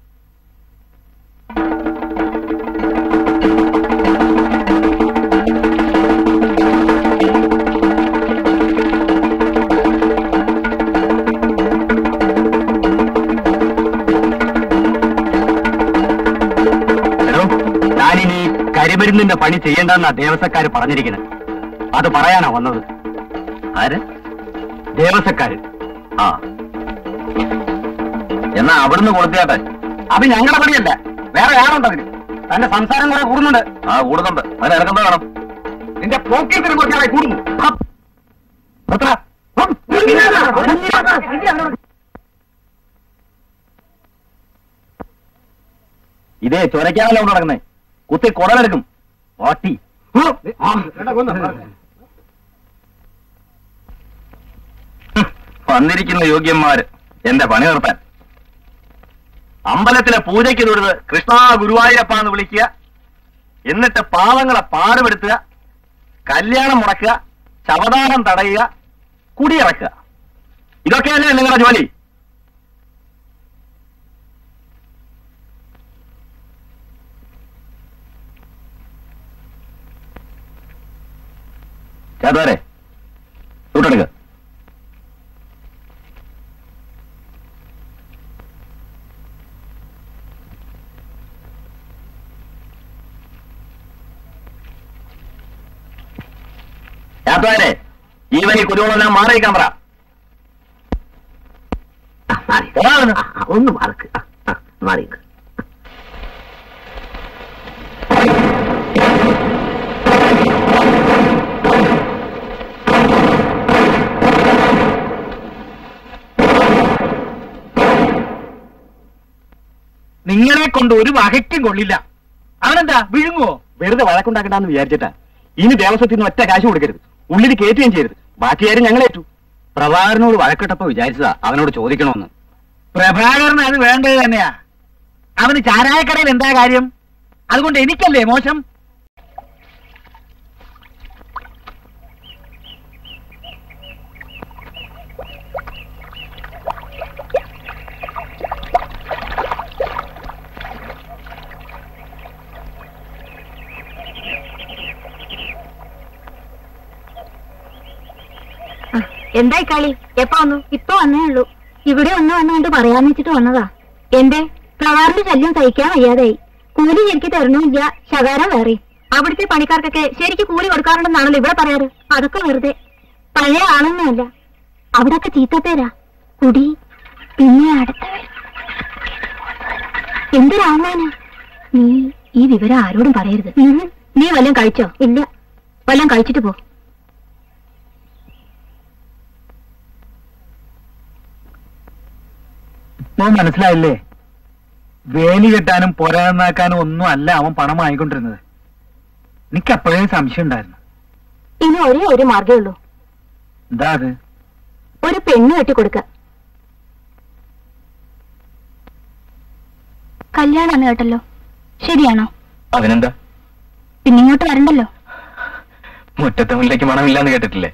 എടോ, ഞാനിനി കരിമരുന്നിന്റെ പണി ചെയ്യേണ്ടെന്നാ ദേവസക്കാര് പറഞ്ഞിരിക്കുന്നത് അത് പറയാനാ വന്നത് ആര് ദേവസക്കാര് ആ എന്നാ അവിടുന്ന് കൊടുത്തിയാട്ടെ അത് ഞങ്ങളുടെ പണിയല്ല വേറെ ആരുണ്ട് അതിന് തന്റെ സംസാരം കുറെ കൂടുന്നുണ്ട് ആ കൂടുന്നുണ്ട് അതിന് ഇറക്കുന്നത് വേണം നിന്റെ പോക്കറ്റിന് കുറച്ചായി കൂടുന്നു ഹപ്പ്. ഭദ്ര. ഹപ്പ്. ഇതേ ചൊരയ്ക്കാനല്ലോ കൊണ്ട് നടക്കുന്നേ കുത്തി കുടലെടുക്കും ഓട്ടി വന്നിരിക്കുന്ന യോഗ്യന്മാര് എന്റെ പണി നിർത്താൻ അമ്പലത്തിലെ പൂജയ്ക്ക് തൊഴുത് കൃഷ്ണ ഗുരുവായൂരപ്പ എന്ന് വിളിക്കുക എന്നിട്ട് പാവങ്ങളെ പാടുപെടുത്തുക കല്യാണം മുടക്കുക ശവദാനം തടയുക കുടിയിറക്കുക ഇതൊക്കെയല്ലേ നിങ്ങളുടെ ജോലി ചേത്തോരെ ചൂട്ടെടുക്കുക ചേത്തോരെ ഈ വരി കുരുവെല്ലാം മാറിയിക്കാൻ പറ ആ, മാറി. പോകാമെന്ന്. ആ, ആ, ഒന്ന് മാർക്ക് ആ, ആ, മാറിക്ക് നിങ്ങളെ കൊണ്ട് ഒരു വകയ്ക്കും കൊള്ളില്ല അവനെന്താ വിഴുങ്ങുവോ വെറുതെ വഴക്കുണ്ടാക്കണ്ടെന്ന് വിചാരിച്ചിട്ടാ ഇനി ദേവസ്വത്തിൽ നിന്ന് ഒറ്റ കാശ് കൊടുക്കരുത് ഉള്ളിൽ കയറ്റുകയും ചെയ്യരുത് ബാക്കി കാര്യം ഞങ്ങളേറ്റു പ്രഭാകരനോട് വഴക്കിട്ടപ്പോ വിചാരിച്ചതാ അവനോട് ചോദിക്കണമെന്ന് പ്രഭാകരന് അത് വേണ്ടത് തന്നെയാ അവന് ചാരായക്കടയിൽ എന്താ കാര്യം അതുകൊണ്ട് എനിക്കല്ലേ മോശം എന്തായി കളി എപ്പോ വന്നു ഇപ്പൊ വന്നേ ഉള്ളൂ ഇവിടെ ഒന്ന് വന്നുകൊണ്ട് പറയാന്ന് വെച്ചിട്ട് വന്നതാ എന്റെ പ്രവാറിന്റെ ശല്യം സഹിക്കാൻ വയ്യാതായി കൂലി ശരിക്ക് തരണമില്ല ശകാരം വേറെ അവിടുത്തെ പണിക്കാർക്കൊക്കെ ശരിക്ക് കൂലി കൊടുക്കാറുണ്ടെന്നാണല്ലോ ഇവിടെ പറയാറ് അതൊക്കെ വെറുതെ പഴയ ആളൊന്നുമല്ല അവിടൊക്കെ ചീത്തപ്പേരാ കുടി പിന്നെ അടുത്തവർ എന്തൊരാളാണ് നീ ഈ വിവരം ആരോടും പറയരുത് നീ വല്ലതും കഴിച്ചോ ഇല്ല വല്ലതും കഴിച്ചിട്ട് പോ ഇപ്പൊ മനസ്സിലായില്ലേ വേലി കെട്ടാനും പൊരാന്നാക്കാനും ഒന്നും അല്ല അവൻ പണം വാങ്ങിക്കൊണ്ടിരുന്നത് എനിക്ക് അപ്പോഴേ സംശയം ഉണ്ടായിരുന്നു ഇനി ഒരേ ഒരു മാർഗേ ഉള്ളൂ എന്താ അത് ഒരു പെണ്ണ് കെട്ടിക്കൊടുക്ക കല്യാണാന്ന് കേട്ടല്ലോ ശരിയാണോ അതിനെന്താ പിന്നെ ഇങ്ങോട്ട് വരണ്ടല്ലോ മുറ്റത്തെ മുല്ലേക്ക് മണമില്ലാന്ന് കേട്ടിട്ടില്ലേ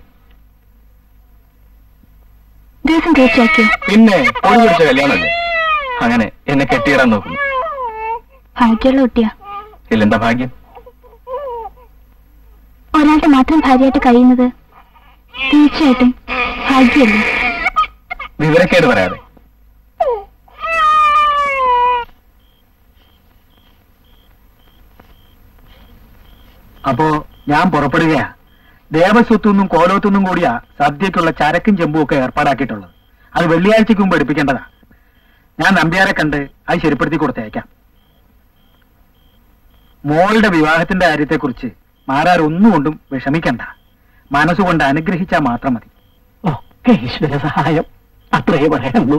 ദിവസം തീർച്ചയാക്കിയോ പിന്നെ പൊടി പിടിച്ച കല്യാണമല്ലേ അങ്ങനെ എന്നെ കെട്ടിയിടാൻ നോക്കുന്നു ഭാഗ്യമുള്ള കുട്ടിയാ ഇതിലെന്താ ഭാഗ്യം ഒരാളുടെ മാത്രം ഭാര്യയായിട്ട് കഴിയുന്നത് തീർച്ചയായിട്ടും ഭാഗ്യമല്ലേ വിവരക്കേട് പറയാതെ അപ്പോ ഞാൻ പുറപ്പെടുകയാ ദേവസ്വത്തുനിന്നും കോലോത്തുനിന്നും കൂടിയാ സദ്യക്കുള്ള ചരക്കും ചെമ്പും ഒക്കെ ഏർപ്പാടാക്കിയിട്ടുള്ളത് അത് വെള്ളിയാഴ്ചക്ക് മുമ്പ് എടുപ്പിക്കേണ്ടതാ ഞാൻ നമ്പ്യാരെ കണ്ട് അത് ശരിപ്പെടുത്തി കൊടുത്തയക്കാം മോളുടെ വിവാഹത്തിന്റെ കാര്യത്തെക്കുറിച്ച് മാരാർ ഒന്നുകൊണ്ടും വിഷമിക്കണ്ട മനസ്സുകൊണ്ട് അനുഗ്രഹിച്ചാൽ മാത്രം മതി ഒക്കെ ഈശ്വര സഹായം അത്രേ പറയാനുള്ളൂ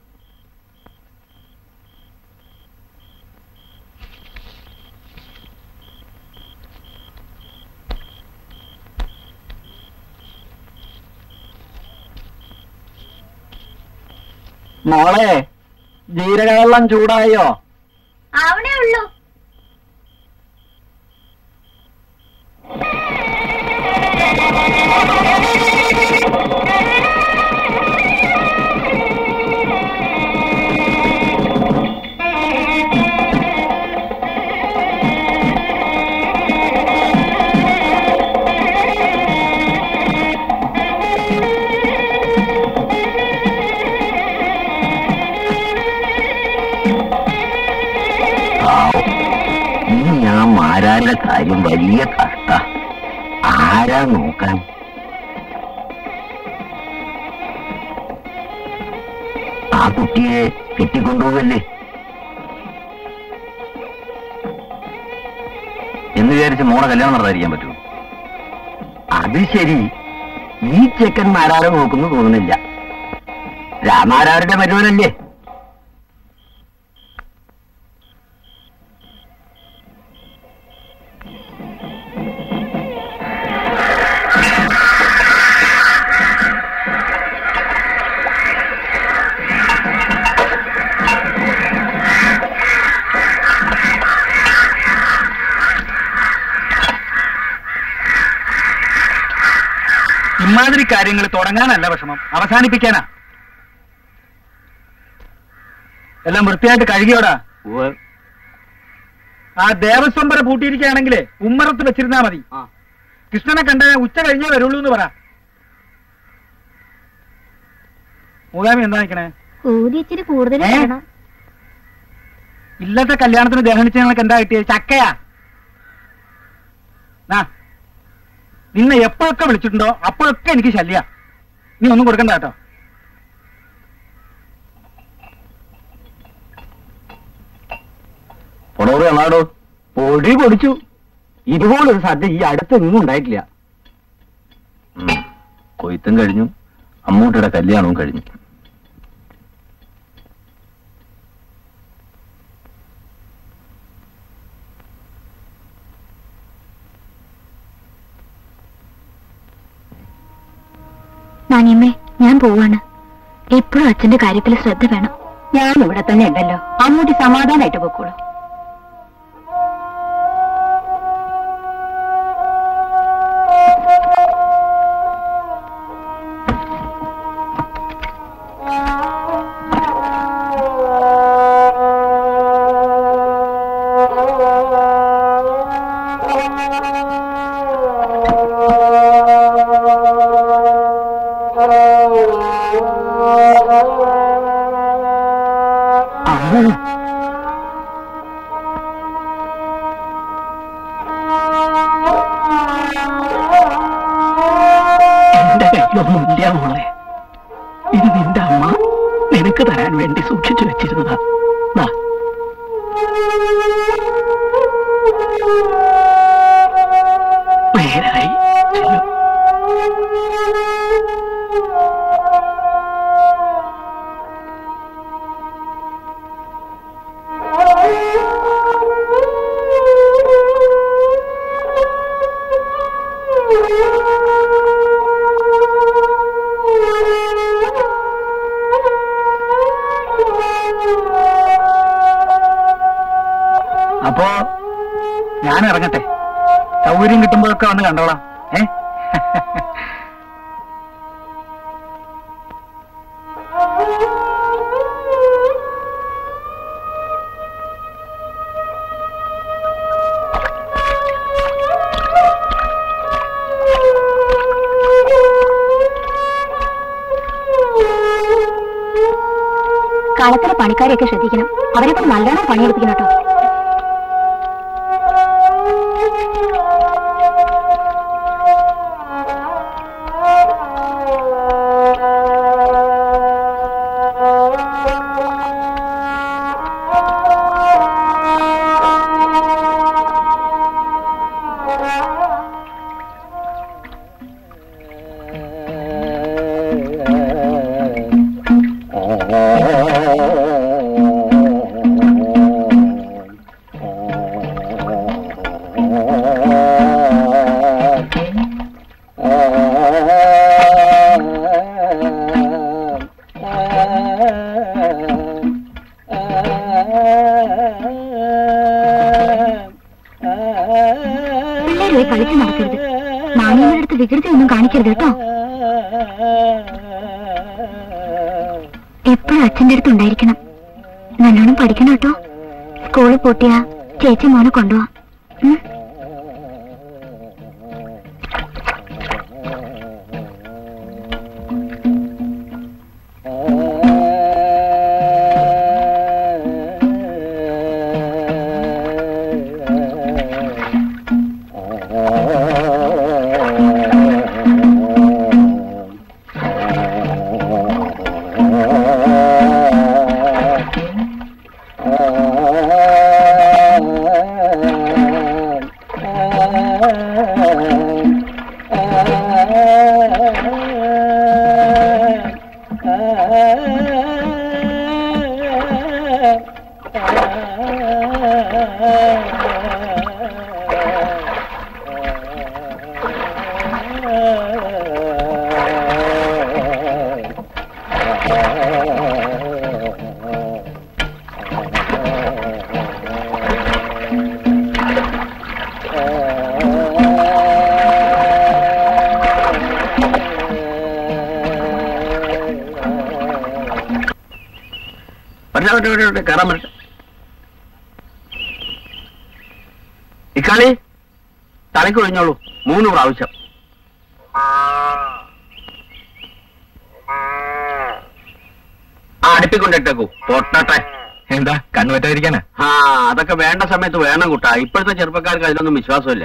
മോളെ ജീരകവെള്ളം ചൂടായോ അവിടെ ഉള്ളൂ ഇനി ഞാൻ മാരാരുടെ കാര്യം വലിയ കഷ്ട ആരാ നോക്കാൻ ആ കുട്ടിയെ കെട്ടിക്കൊണ്ടുപോകല്ലേ എന്ന് വിചാരിച്ച് മോളെ കല്യാണം നടത്താതിരിക്കാൻ പറ്റുമോ അത് ശരി ഈ ചെക്കൻ മാരാരെ നോക്കുന്നു തോന്നുന്നില്ല രാമാരാരുടെ മരുവനല്ലേ ഇമാതിരി കാര്യങ്ങൾ തുടങ്ങാനല്ല വിഷമം അവസാനിപ്പിക്കാനാ എല്ലാം വൃത്തിയായിട്ട് കഴുകിയോടാ ആ ദേവസ്വംബര പൂട്ടിയിരിക്കുകയാണെങ്കിലേ ഉമ്മറത്ത് വെച്ചിരുന്നാ മതി കൃഷ്ണനെ കണ്ട ഉച്ച കഴിഞ്ഞേ വരുള്ളൂ എന്ന് പറ മൂകാമി എന്താ നിക്കണേ കൂലി ഇച്ചിരി കൂടുതൽ ഏ? വേണം ഇല്ലത്തെ കല്യാണത്തിന് ദഹനിച്ച് ഞങ്ങൾക്ക് എന്താ കിട്ടിയത് ചക്കയാ നാ നിന്നെ എപ്പോഴൊക്കെ വിളിച്ചിട്ടുണ്ടോ അപ്പോഴൊക്കെ എനിക്ക് ശല്യ നീ ഒന്നും കൊടുക്കണ്ട കേട്ടോ പൊടോറ് എന്നാടോ പൊടി പൊടിച്ചു ഇതുപോലൊരു സദ്യ ഈ അടുത്തൊന്നും ഉണ്ടായിട്ടില്ല കൊയ്ത്തും കഴിഞ്ഞു അമ്മൂട്ടിയുടെ കല്യാണവും കഴിഞ്ഞു നാണിയമ്മേ ഞാൻ പോവാണ് എപ്പോഴും അച്ഛന്റെ കാര്യത്തിൽ ശ്രദ്ധ വേണം ഞാൻ ഇവിടെ തന്നെ ഉണ്ടല്ലോ അമ്മൂട്ടി സമാധാനായിട്ട് പൊക്കോളൂ എന്റെ കയ്യിലൊന്നും ഇല്ല മോളെ ഇത് നിന്റെ അമ്മ നിനക്ക് തരാൻ വേണ്ടി സൂക്ഷിച്ചു വെച്ചിരുന്നതാ ദാ. നേരായി ചെല്ലു Thank you. ഒക്കെ വന്ന് കണ്ടോളാം ഏ കാലത്തിലെ പണിക്കാരെയൊക്കെ ശ്രദ്ധിക്കണം അവരെ കൊണ്ട് നല്ലോണം പണിയെടുപ്പിക്കണം കേട്ടോ പിള്ളേർ പോയി കളിച്ചു നടക്കരുത് മാമിയുടെ അടുത്ത് വികൃതി ഒന്നും കാണിക്കരുത് കേട്ടോ എപ്പോഴും അച്ഛന്റെ അടുത്ത് ഉണ്ടായിരിക്കണം നല്ലോണം പഠിക്കണം കേട്ടോ സ്കൂളിൽ പൂട്ടിയ ചേച്ചി മോനെ കൊണ്ടുപോവാ ഉം? വരട്ടെ, വരട്ടെ, വരട്ടെ, വരട്ടെ, കയറാൻ വരട്ടെ ഇക്കാളി തലയ്ക്ക് ഒഴിഞ്ഞോളൂ മൂന്ന് പ്രാവശ്യം ആ അടുപ്പിക്കൊണ്ടിട്ടേക്കൂ പൊട്ടട്ടെ എന്താ കണ്ണുപറ്റാതിരിക്കാനാ ആ അതൊക്കെ വേണ്ട സമയത്ത് വേണം കുട്ടാ ഇപ്പോഴത്തെ ചെറുപ്പക്കാർക്ക് അതിലൊന്നും വിശ്വാസമില്ല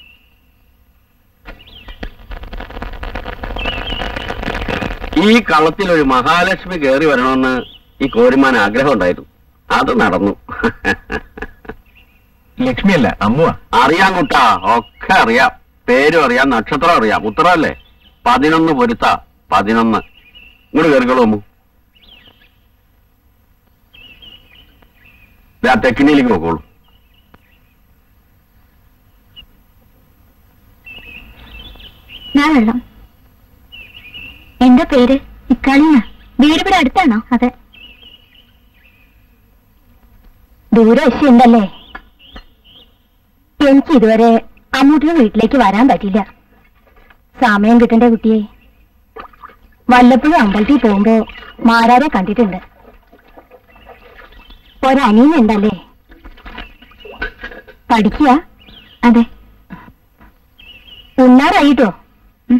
ഈ കളത്തിൽ ഒരു മഹാലക്ഷ്മി കയറി വരണമെന്ന് ഈ കോരിമാൻ ആഗ്രഹം ഉണ്ടായിരുന്നു അത് നടന്നു ലക്ഷ്മിയല്ല അമ്മുവാ അറിയാം കുട്ടാ ഒക്കെ അറിയാം പേരും അറിയാം നക്ഷത്രം അറിയാം ഉത്തരവല്ലേ പതിനൊന്ന് പൊരുത്ത പതിനൊന്ന് ഇങ്ങോട്ട് കയറിക്കോളൂ അമ്മു ദേ, ആ തെക്കിനിയിലേക്ക് നോക്കോളൂ ഞാൻ വെള്ളം എന്താ പേര് ഇക്കാളിന വീട് ഇവിടെ അടുത്താണോ അതെ ദൂരം ഉണ്ടല്ലേ എനിക്ക് ഇതുവരെ അമ്മൂട്ടിയുടെ വീട്ടിലേക്ക് വരാൻ പറ്റില്ല സമയം കിട്ടണ്ടേ കുട്ടിയെ വല്ലപ്പോഴും അമ്പലത്തിൽ പോകുമ്പോ മാരാരെ കണ്ടിട്ടുണ്ട് ഒരനിയനുണ്ടല്ലേ പഠിക്കുക അതെ ഉണ്ണാറായിട്ടോ ഉം.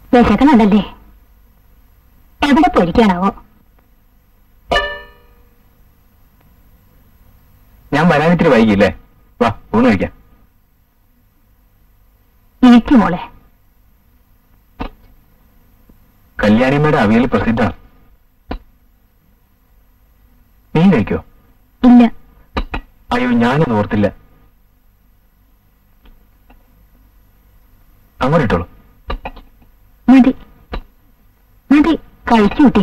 വിശക്കണുണ്ടല്ലേ എവിടെ പൊരിക്കാനാവോ ഞാൻ വരാനിത്തിരി വൈകില്ലേ വാ ഊണ് കഴിക്കാം ഇരിക്കും മോളെ കല്യാണിയമ്മയുടെ അവിയൽ പ്രസിദ്ധമാണ് നീ കഴിക്കോ ഇല്ല അയ്യോ ഞാനത് ഓർത്തില്ല അങ്ങോട്ട് ഇട്ടോളൂ മതി മതി കഴിച്ചു കുട്ടി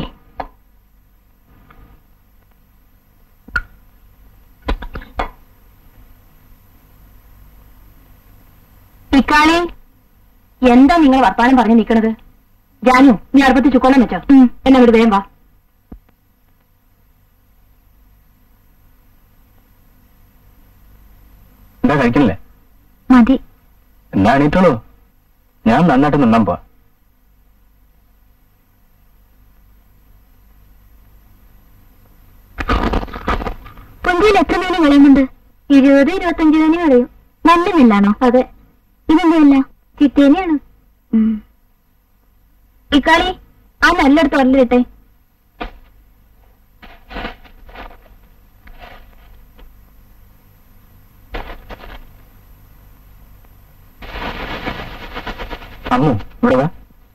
ഇക്കാളി എന്താ നിങ്ങൾ വർത്താനം പറഞ്ഞു നിൽക്കണത് ജാനു നീ അടുപ്പത്ത് ചുക്കോളം വെച്ചോ എന്നെ വിട് വേഗം വാ എന്താ കഴിക്കണില്ലേ മതി എന്നാ എണീറ്റോളൂ ഞാൻ നന്നായിട്ട് നിന്നാൻ പോവാ പുഞ്ചയിൽ എത്ര മീൻ കളയുന്നുണ്ട് ഇരുപത് ഇരുപത്തഞ്ച് തന്നെ കളയും നല്ല നെല്ലാണോ അതെ ഇതെന്തല്ല ചിത്തേനെയാണ് ഇക്കാളി ആ നല്ലെടുത്ത് ഒരലിട്ടെ അമ്മു ഇവിടെ വാ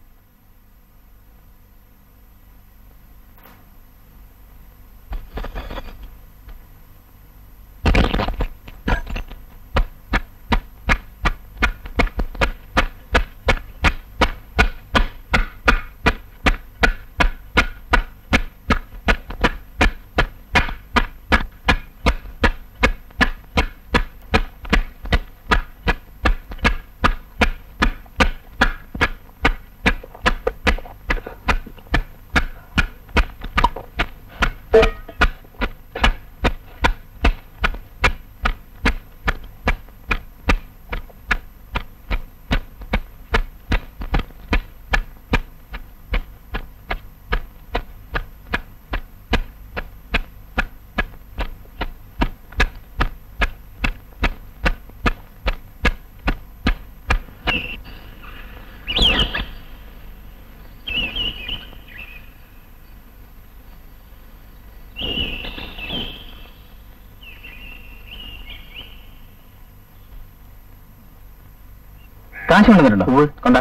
കാശ് കൊണ്ടുവന്നിട്ടുണ്ടോ കൊണ്ടാ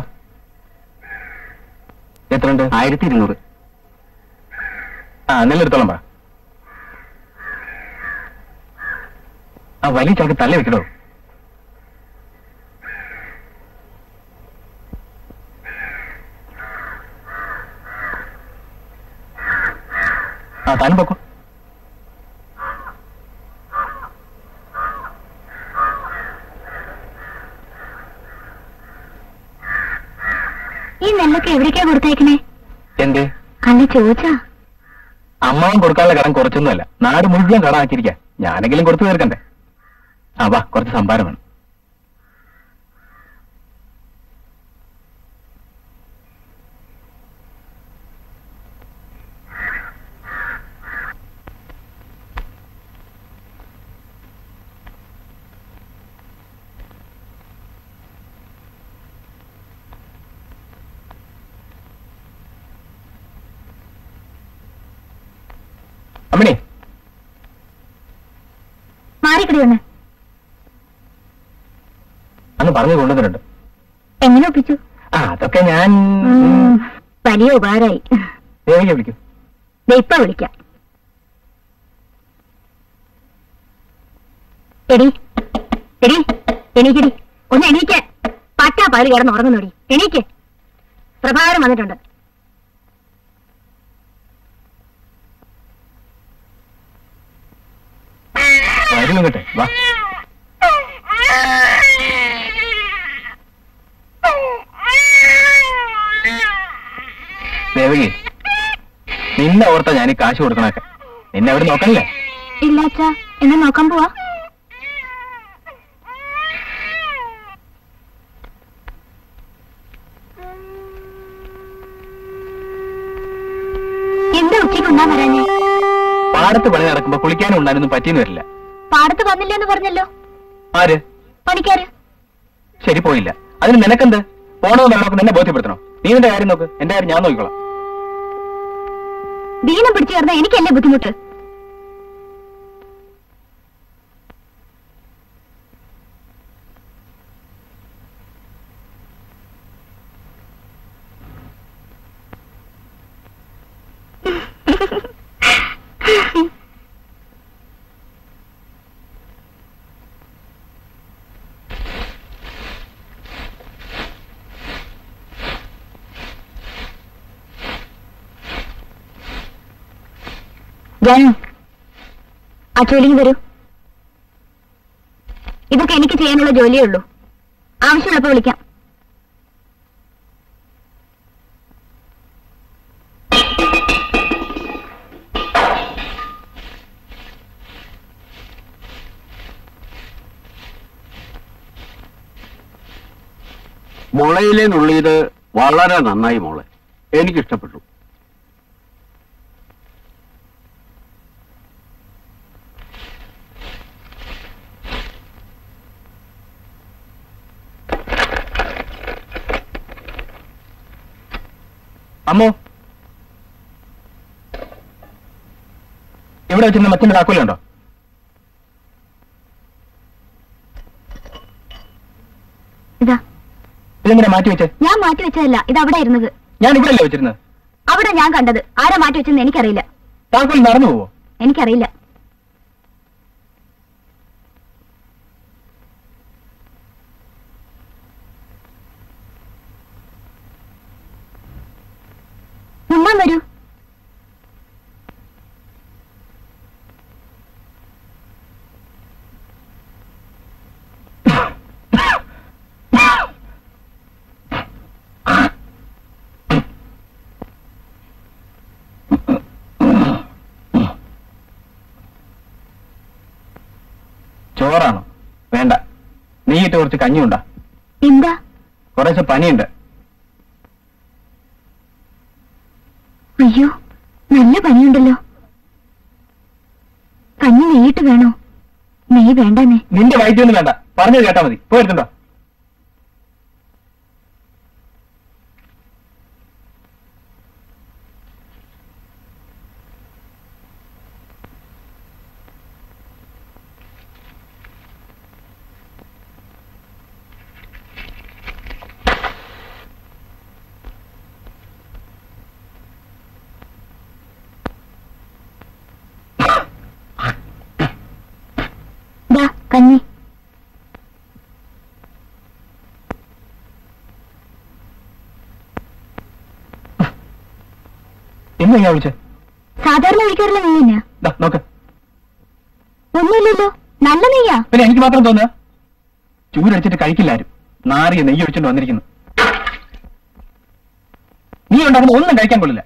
എത്രയുണ്ട് ആയിരത്തി ഇരുന്നൂറ് ആ നെല്ലെടുത്തോളം പറ ആ വലിയ ചാക്ക് തള്ളി വെക്കണോ ആ താനും പൊക്കോ ഈ നെല്ലൊക്കെ എവിടേക്കാ കൊടുത്തയക്കണേ എന്തേ അന്ന് ചോദിച്ചാ അമ്മാവൻ കൊടുക്കാനുള്ള കടം കുറച്ചൊന്നുമല്ല നാട് മുഴുവൻ കടം ആക്കിയിരിക്കാം ഞാനെങ്കിലും കൊടുത്തു തീർക്കണ്ടേ ആ വാ കുറച്ച് സംഭാരം വേണം അമ്മണി മാറിക്കടി ഒന്ന് അന്ന് പറഞ്ഞു കൊണ്ടുവന്നിട്ടുണ്ട് എങ്ങനെ ഒപ്പിച്ചു ആ അതൊക്കെ ഞാൻ ഉം, വലിയ ഉപകാരായി ദേവിക വിളിക്കും ദേ ഇപ്പൊ വിളിക്കാം എടി എടി എണീക്കടി ഒന്ന് എണീക്ക് പറ്റാ പാല് കിടന്ന് ഉറങ്ങുന്നോടി എണീക്ക് പ്രഭാകരൻ വന്നിട്ടുണ്ട് വരുന്നു കേട്ടെ വാ ദേവകി നിന്നെ ഓർത്ത ഞാൻ ഈ കാശ് കൊടുക്കണൊക്കെ നിന്നെ അവിടെ നോക്കണില്ലേ ഇല്ല അച്ഛാ എന്നെ നോക്കാൻ പോവാ എന്താ ഉച്ചയ്ക്ക് ഉണ്ടാ വരാനേ പാടത്ത് പണി നടക്കുമ്പോ കുളിക്കാനും ഉണ്ടാനൊന്നും പറ്റിയെന്ന് വരില്ല പാടത്ത് വന്നില്ലെന്ന് പറഞ്ഞല്ലോ ആര് പണിക്കാര് ശരി പോയില്ല അതിന് നിനക്കെന്ത് പോണോ വേണമൊക്കെ നിന്നെ ബോധ്യപ്പെടുത്തണോ നീ നിന്റെ കാര്യം നോക്ക് എന്റെ കാര്യം ഞാൻ നോക്കിക്കോളാം ദീനം പിടിച്ചു ചേർന്ന എനിക്കല്ലേ ബുദ്ധിമുട്ട് ജാനു ആ ജോലിക്ക് വരൂ ഇതൊക്കെ എനിക്ക് ചെയ്യാനുള്ള ജോലിയേ ഉള്ളൂ ആവശ്യമുള്ളപ്പോ വിളിക്കാം മുളയിലെ നുള്ളിയത് വളരെ നന്നായി മോളെ എനിക്കിഷ്ടപ്പെട്ടു അമ്മോ ഇവിടെ വെച്ചിരുന്ന മച്ചിന്റെ താക്കോലുണ്ടോ ഇതാ ഇതെങ്ങനെ മാറ്റി വെച്ചേ ഞാൻ മാറ്റി വെച്ചതല്ല ഇത് അവിടെ ഇരുന്നത് ഞാൻ ഇവിടെ അല്ലേ വെച്ചിരുന്നത് അവിടെ ഞാൻ കണ്ടത് ആരാ മാറ്റി വെച്ചെന്ന് എനിക്കറിയില്ല താക്കോൽ നടന്നു പോവോ എനിക്കറിയില്ല ഉമ്മാൻ വരൂ ചോറാണോ വേണ്ട നീ ഇട്ട് കുറച്ച് കഞ്ഞിയുണ്ടാ എന്താ കുറച്ച് പനിയുണ്ട് അയ്യോ നല്ല പനിയുണ്ടല്ലോ കഞ്ഞി നെയ്യിട്ട് വേണോ നെയ്യ് വേണ്ടെന്നേ നിന്റെ വയറ്റൊന്നും വേണ്ട പറഞ്ഞത് കേട്ടാ മതി പോയിരുന്നുണ്ടോ ദാ കഞ്ഞി ഇന്ന് ഞാൻ വിളിച്ചേ സാധാരണ ഒഴിക്കാറില്ല നെയ്യ് തന്നെയാ ദാ നോക്ക് ഒന്നുമില്ലല്ലോ നല്ല നെയ്യാ പിന്നെ എനിക്ക് മാത്രം തോന്നുക ചൂരടിച്ചിട്ട് കഴിക്കില്ലാരും നാറിയ നെയ്യ് ഒഴിച്ചോണ്ട് വന്നിരിക്കുന്നു നീ ഉണ്ടാക്കുന്ന ഒന്നും കഴിക്കാൻ കൊള്ളില്ല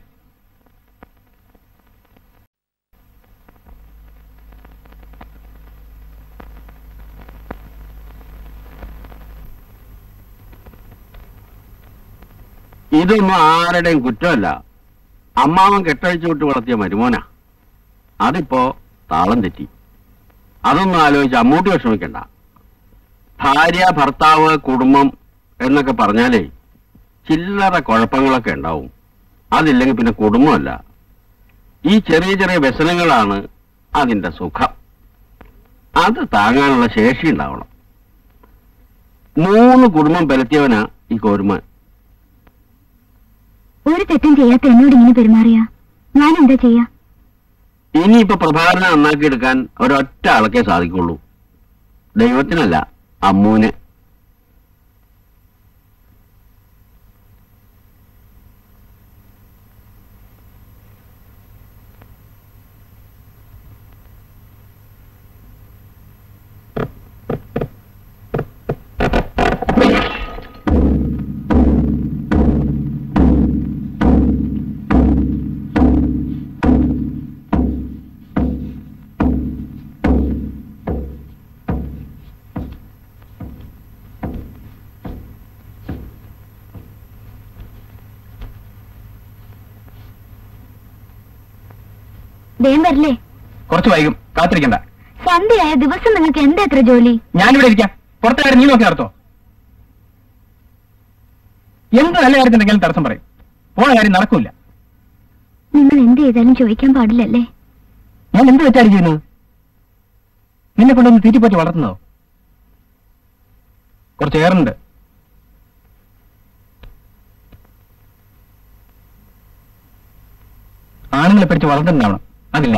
ഇതൊന്നും ആരുടെയും കുറ്റമല്ല അമ്മാവൻ കെട്ടഴിച്ചു വിട്ട് വളർത്തിയ മരുമോനാ അതിപ്പോ താളം തെറ്റി അതൊന്നും ആലോചിച്ച് അമ്മൂട്ടി വിഷമിക്കണ്ട ഭാര്യ ഭർത്താവ് കുടുംബം എന്നൊക്കെ പറഞ്ഞാലേ ചില്ലറ കുഴപ്പങ്ങളൊക്കെ ഉണ്ടാവും അതില്ലെങ്കിൽ പിന്നെ കുടുംബമല്ല ഈ ചെറിയ ചെറിയ വ്യസനങ്ങളാണ് അതിന്റെ സുഖം അത് താങ്ങാനുള്ള ശേഷി ഉണ്ടാവണം മൂന്ന് കുടുംബം പരത്തിയവനാ ഈ കോരുമാൻ ഒരു തെറ്റും ചെയ്യാത്ത എന്നോട് ഇങ്ങനെ പെരുമാറിയാ ഞാൻ എന്താ ചെയ്യാ ഇനിയിപ്പോ പ്രഭാകരനെ നന്നാക്കിയെടുക്കാൻ ഒരൊറ്റ ആൾക്കേ സാധിക്കുള്ളൂ ദൈവത്തിനല്ല അമ്മൂന് വേം വരില്ലേ കുറച്ച് വൈകും കാത്തിരിക്കണ്ട സന്ധ്യയായ ദിവസം നിങ്ങൾക്ക് എന്താ എത്ര ജോലി ഞാനിവിടെ ഇരിക്കാം പുറത്തെ കാര്യം നീ നോക്കി നടത്തോ എന്ത് നല്ല കാര്യത്തിനെങ്കിലും തടസ്സം പറയും പോണ കാര്യം നടക്കൂല നിങ്ങൾ എന്ത് ചെയ്താലും ചോദിക്കാൻ പാടില്ലല്ലേ ഞാൻ എന്ത് വെച്ചാണ് ചെയ്യുന്നത് നിന്നെ കൊണ്ടൊന്ന് തീറ്റിപ്പറ്റി വളർത്തുന്നോ കുറച്ച് ഏറുണ്ട് ആണുങ്ങളെ പിടിച്ച് വളർത്തുന്നുണ്ടാവണം അതില്ല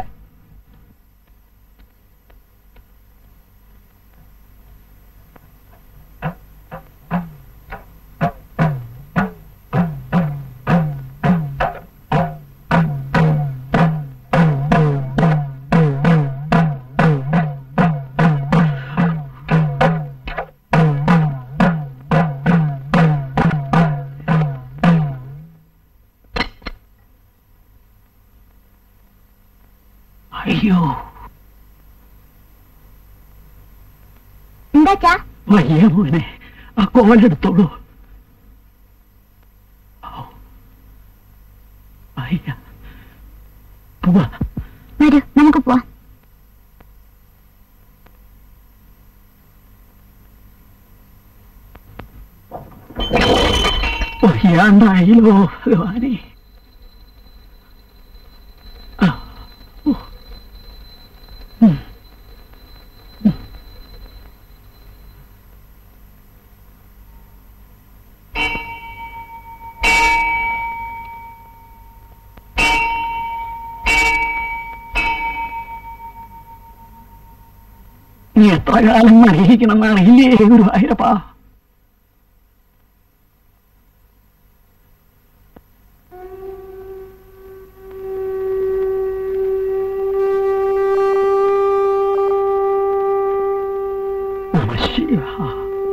അയ്യോ എന്താച്ചാ വയ്യ മോനെ ആ കോലെടുത്തോളൂ ഔ. അയ്യ പോവാ വരൂ നമുക്ക് പോവാം വയ്യാണ്ടായില്ലോ ഭഗവാനെ ആ, ഓ. ഉം. നീ എത്ര കാലം മരിക്കണം ഇല്ലേ ഗുരുവായൂരപ്പാ നമ ശിവായ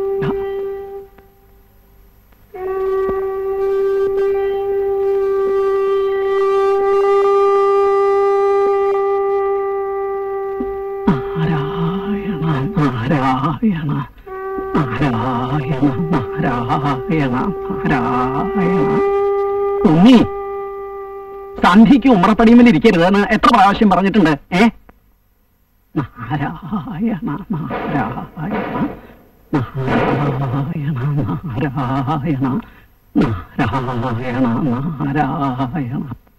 നാരായണ നാരായണ നാരായണ നാരായണ നാരായണ ഉണ്ണി സന്ധിക്ക് ഉമ്രപ്പടിയുമിൽ ഇരിക്കരുതെന്ന് എത്ര പ്രാവശ്യം പറഞ്ഞിട്ടുണ്ട് ഏ നാരായണ നാരായണ നാരായണ നാരായണ നാരായണ നാരായണ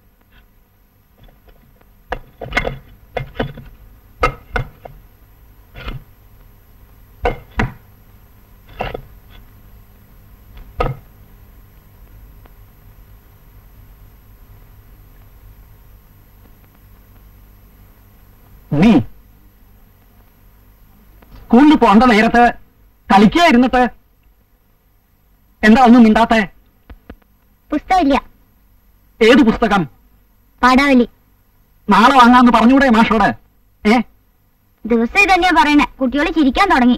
നീ സ്കൂളിൽ പോണ്ട നേരത്ത് കളിക്കായിരുന്നിട്ട് എന്താ ഒന്നും മിണ്ടാത്തെ പുസ്തകമില്ല ഏത് പുസ്തകം പാടാവലി നാളെ വാങ്ങാന്ന് പറഞ്ഞൂടെ മാഷോട് ഏ ദിവസം ഇതന്നെയാ പറയണേ കുട്ടികൾ ചിരിക്കാൻ തുടങ്ങി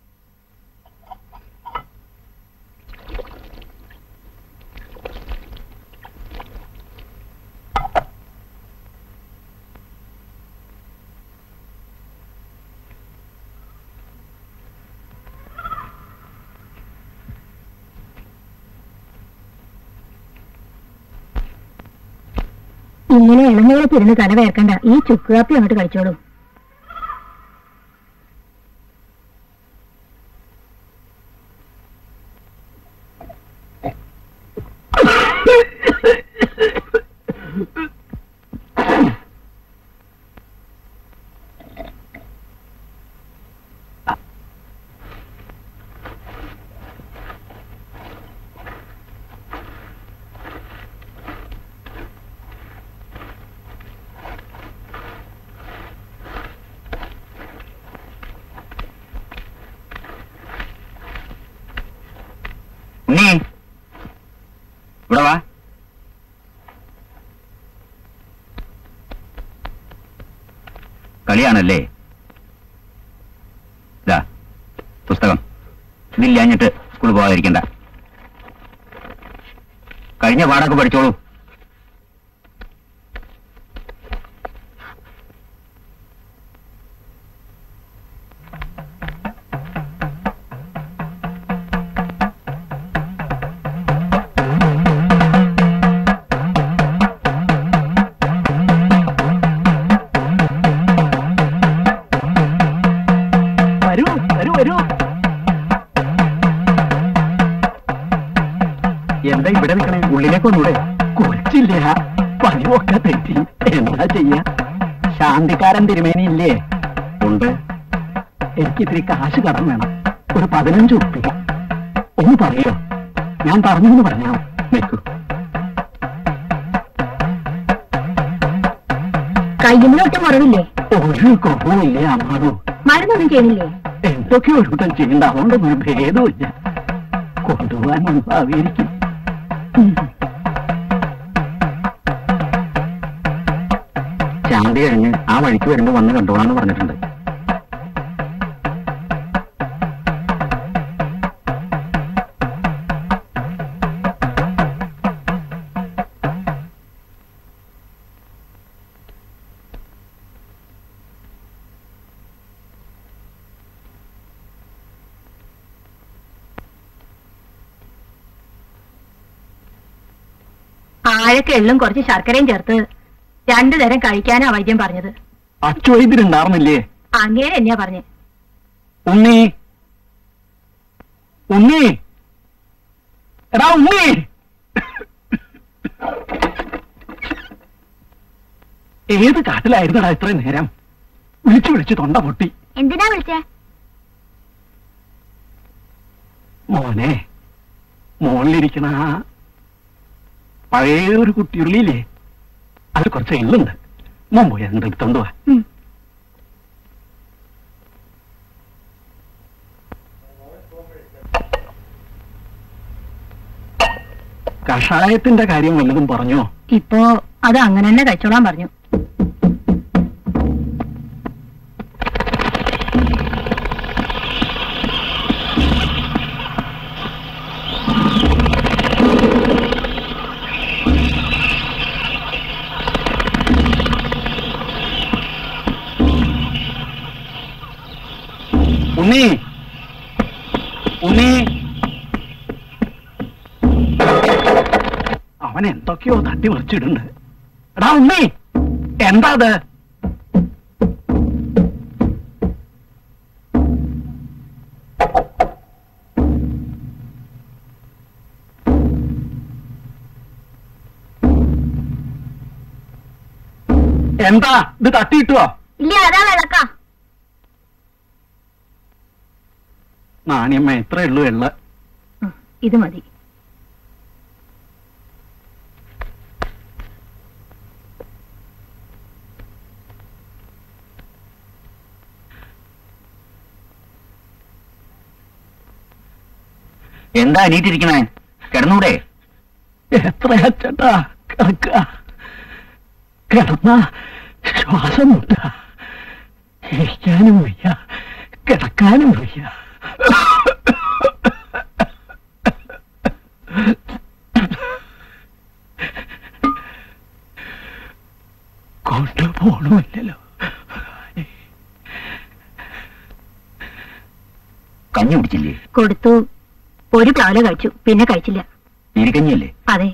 ഇങ്ങനെ ഇളനീളത്തിരുന്ന് കട വേർക്കണ്ട ഈ ചുക്ക് കാപ്പി അങ്ങോട്ട് കഴിച്ചോളൂ ഉണ്ണി ഇവിടെ വാ കളിയാണല്ലേ ഇതാ പുസ്തകം ഇതില്ലാഞ്ഞിട്ട് സ്കൂളിൽ പോകാതിരിക്കണ്ട കഴിഞ്ഞ പാടൊക്കെ പഠിച്ചോളൂ വരൂ വരൂ വരൂ കൊന്നൂടെ കൊച്ചില്ല പണിയൊക്കെ തെറ്റി എന്താ ചെയ്യാ ശാന്തിക്കാരൻ തിരുമേനി ഇല്ലേ ഉണ്ട് എനിക്ക് ഇത്തിരി കാശ് കടം വേണം ഒരു പതിനഞ്ച് ഉറുപ്പിക ഒന്ന് പറയോ ഞാൻ പറഞ്ഞു എന്ന് പറഞ്ഞാ നിൽക്കൂ കയ്യുമ്പിലൊട്ടും കുറവില്ലേ ഒരു കുറവുമില്ലേ അമ്മാടോ മരുന്നൊന്നും ചെയ്യണില്ലേ എന്തൊക്കെ ഒരു കൂട്ടം ചെയ്യണ്ട അതുകൊണ്ടൊന്നും ഒരു ഭേദമില്ല കൊണ്ടുപോകാൻ മുൻപായിരിക്കും ശാന്തി കഴിഞ്ഞ് ആ വഴിക്ക് വരുമ്പോ വന്ന് കണ്ടോളാന്ന് പറഞ്ഞിട്ടുണ്ട് ആഴക്ക് എള്ളും കുറച്ച് ശർക്കരയും ചേർത്ത് രണ്ടു നേരം കഴിക്കാനാ വൈദ്യം പറഞ്ഞത് അച്ചുവൈദ്യരുണ്ടാർന്നില്ലേ അങ്ങനെ തന്നെയാ പറഞ്ഞ് ഉണ്ണി ഉണ്ണി എടാ ഉണ്ണി ഏത് കാട്ടിലായിരുന്നടാ ഇത്രയും നേരം വിളിച്ചു വിളിച്ച് തൊണ്ട പൊട്ടി എന്തിനാ വിളിച്ചേ മോനെ മോളിലിരിക്കണ ആ പഴയ ഒരു കുട്ടിയുള്ളിയില്ലേ അത് കുറച്ച് എള്ളുണ്ട് മോൻ പോയി അങ്ങോട്ട് എടുത്തോണ്ട് പോവാ കഷായത്തിന്റെ കാര്യം വല്ലതും പറഞ്ഞോ ഇപ്പോ അത് അങ്ങനെ തന്നെ കഴിച്ചോളാൻ പറഞ്ഞു ഉണ്ണി ഉണ്ണി അവൻ എന്തൊക്കെയോ തട്ടി മറിച്ചിടുന്നുണ്ട് എടാ ഉണ്ണി എന്താ അത് എന്താ ഇത് തട്ടിയിട്ടുവോ ഇല്ല അതാ വിളക്ക നാണിയമ്മ എത്ര ഉള്ളൂ എള്ള ഇത് മതി എന്താ എണീറ്റിരിക്കണേ കിടന്നൂടെ എത്ര ചേട്ടാ കിടക്ക കിടന്ന ശ്വാസം മുട്ട ഇരിക്കാനും വയ്യ കിടക്കാനും വയ്യ കൊണ്ടുപോകണമില്ലല്ലോ കഞ്ഞി കുടിച്ചില്ലേ കൊടുത്തു ഒരു പ്ലാവില കഴിച്ചു പിന്നെ കഴിച്ചില്ല ഇരിക്കഞ്ഞിയല്ലേ അതെ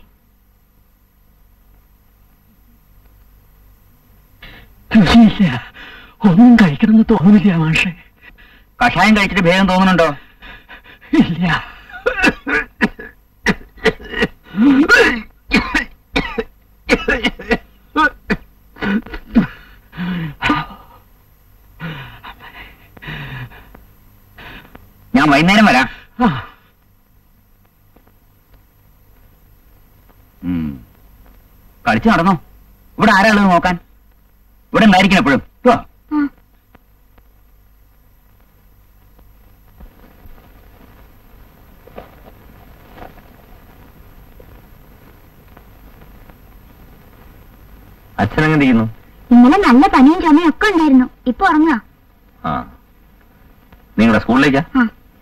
രുചിയില്ല ഒന്നും കഴിക്കണമെന്ന് തോന്നുന്നില്ല മാഷെ കഷായം കഴിച്ചിട്ട് ഭേദം തോന്നുന്നുണ്ടോ ഇല്ല ഞാൻ വൈകുന്നേരം വരാം ആ, ഉം. കളിച്ചു നടന്നോ ഇവിടെ ആരാ ഉള്ളത് നോക്കാൻ ഇവിടെ ഉണ്ടായിരിക്കണം എപ്പോഴും ഇട്ടോ? അച്ഛനെങ്ങനെ ഇരിക്കുന്നു ഇന്നലെ നല്ല പനിയും ചുമയും ഒക്കെ ഉണ്ടായിരുന്നു ഇപ്പൊ ഉറങ്ങാ ആ നിങ്ങളുടെ സ്കൂളിലേക്കാ ആ.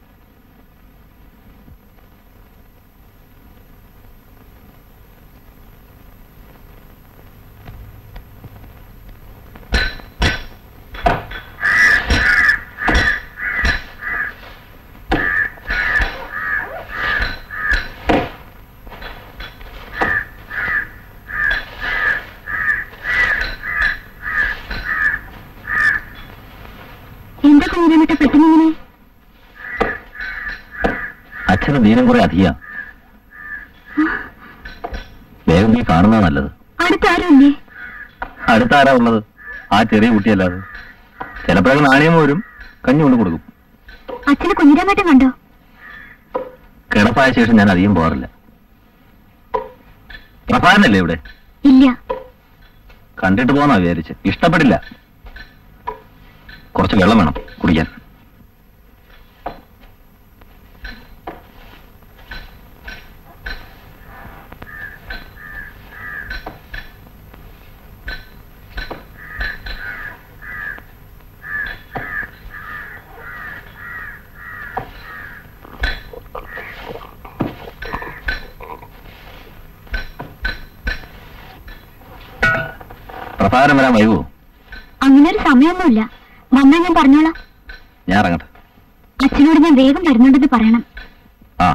എന്താ കുഞ്ഞിരമിട്ട പെട്ടെന്നിങ്ങനെ അച്ഛന് ദീനം കുറെ അധികം കാണുന്നത് നല്ലത് അടുത്താരുമില്ലേ അടുത്താരാ ഉള്ളത് ആ ചെറിയ കുട്ടിയല്ലാതെ ചിലപ്പോഴൊക്കെ നാണയം വരും കഞ്ഞി കൊണ്ട് കൊടുക്കും അച്ഛനെ കുഞ്ഞിരാമേട്ടൻ കണ്ടോ കിടപ്പായ ശേഷം ഞാൻ അധികം പോകാറില്ല പ്രഭാകരനല്ലേ ഇവിടെ ഇല്ല കണ്ടിട്ട് പോന്നാ വിചാരിച്ച് ഇഷ്ടപ്പെടില്ല കുറച്ച് വെള്ളം വേണം കുടിക്കാൻ പ്രഭാകരൻ വരാൻ വൈകുമോ അങ്ങനെ ഒരു സമയമൊന്നുമില്ല വന്നാ ഞാൻ പറഞ്ഞോളാം ഞാൻ ഇറങ്ങട്ടെ അച്ഛനോട് ഞാൻ വേഗം വരുന്നുണ്ടെന്ന് പറയണം ആ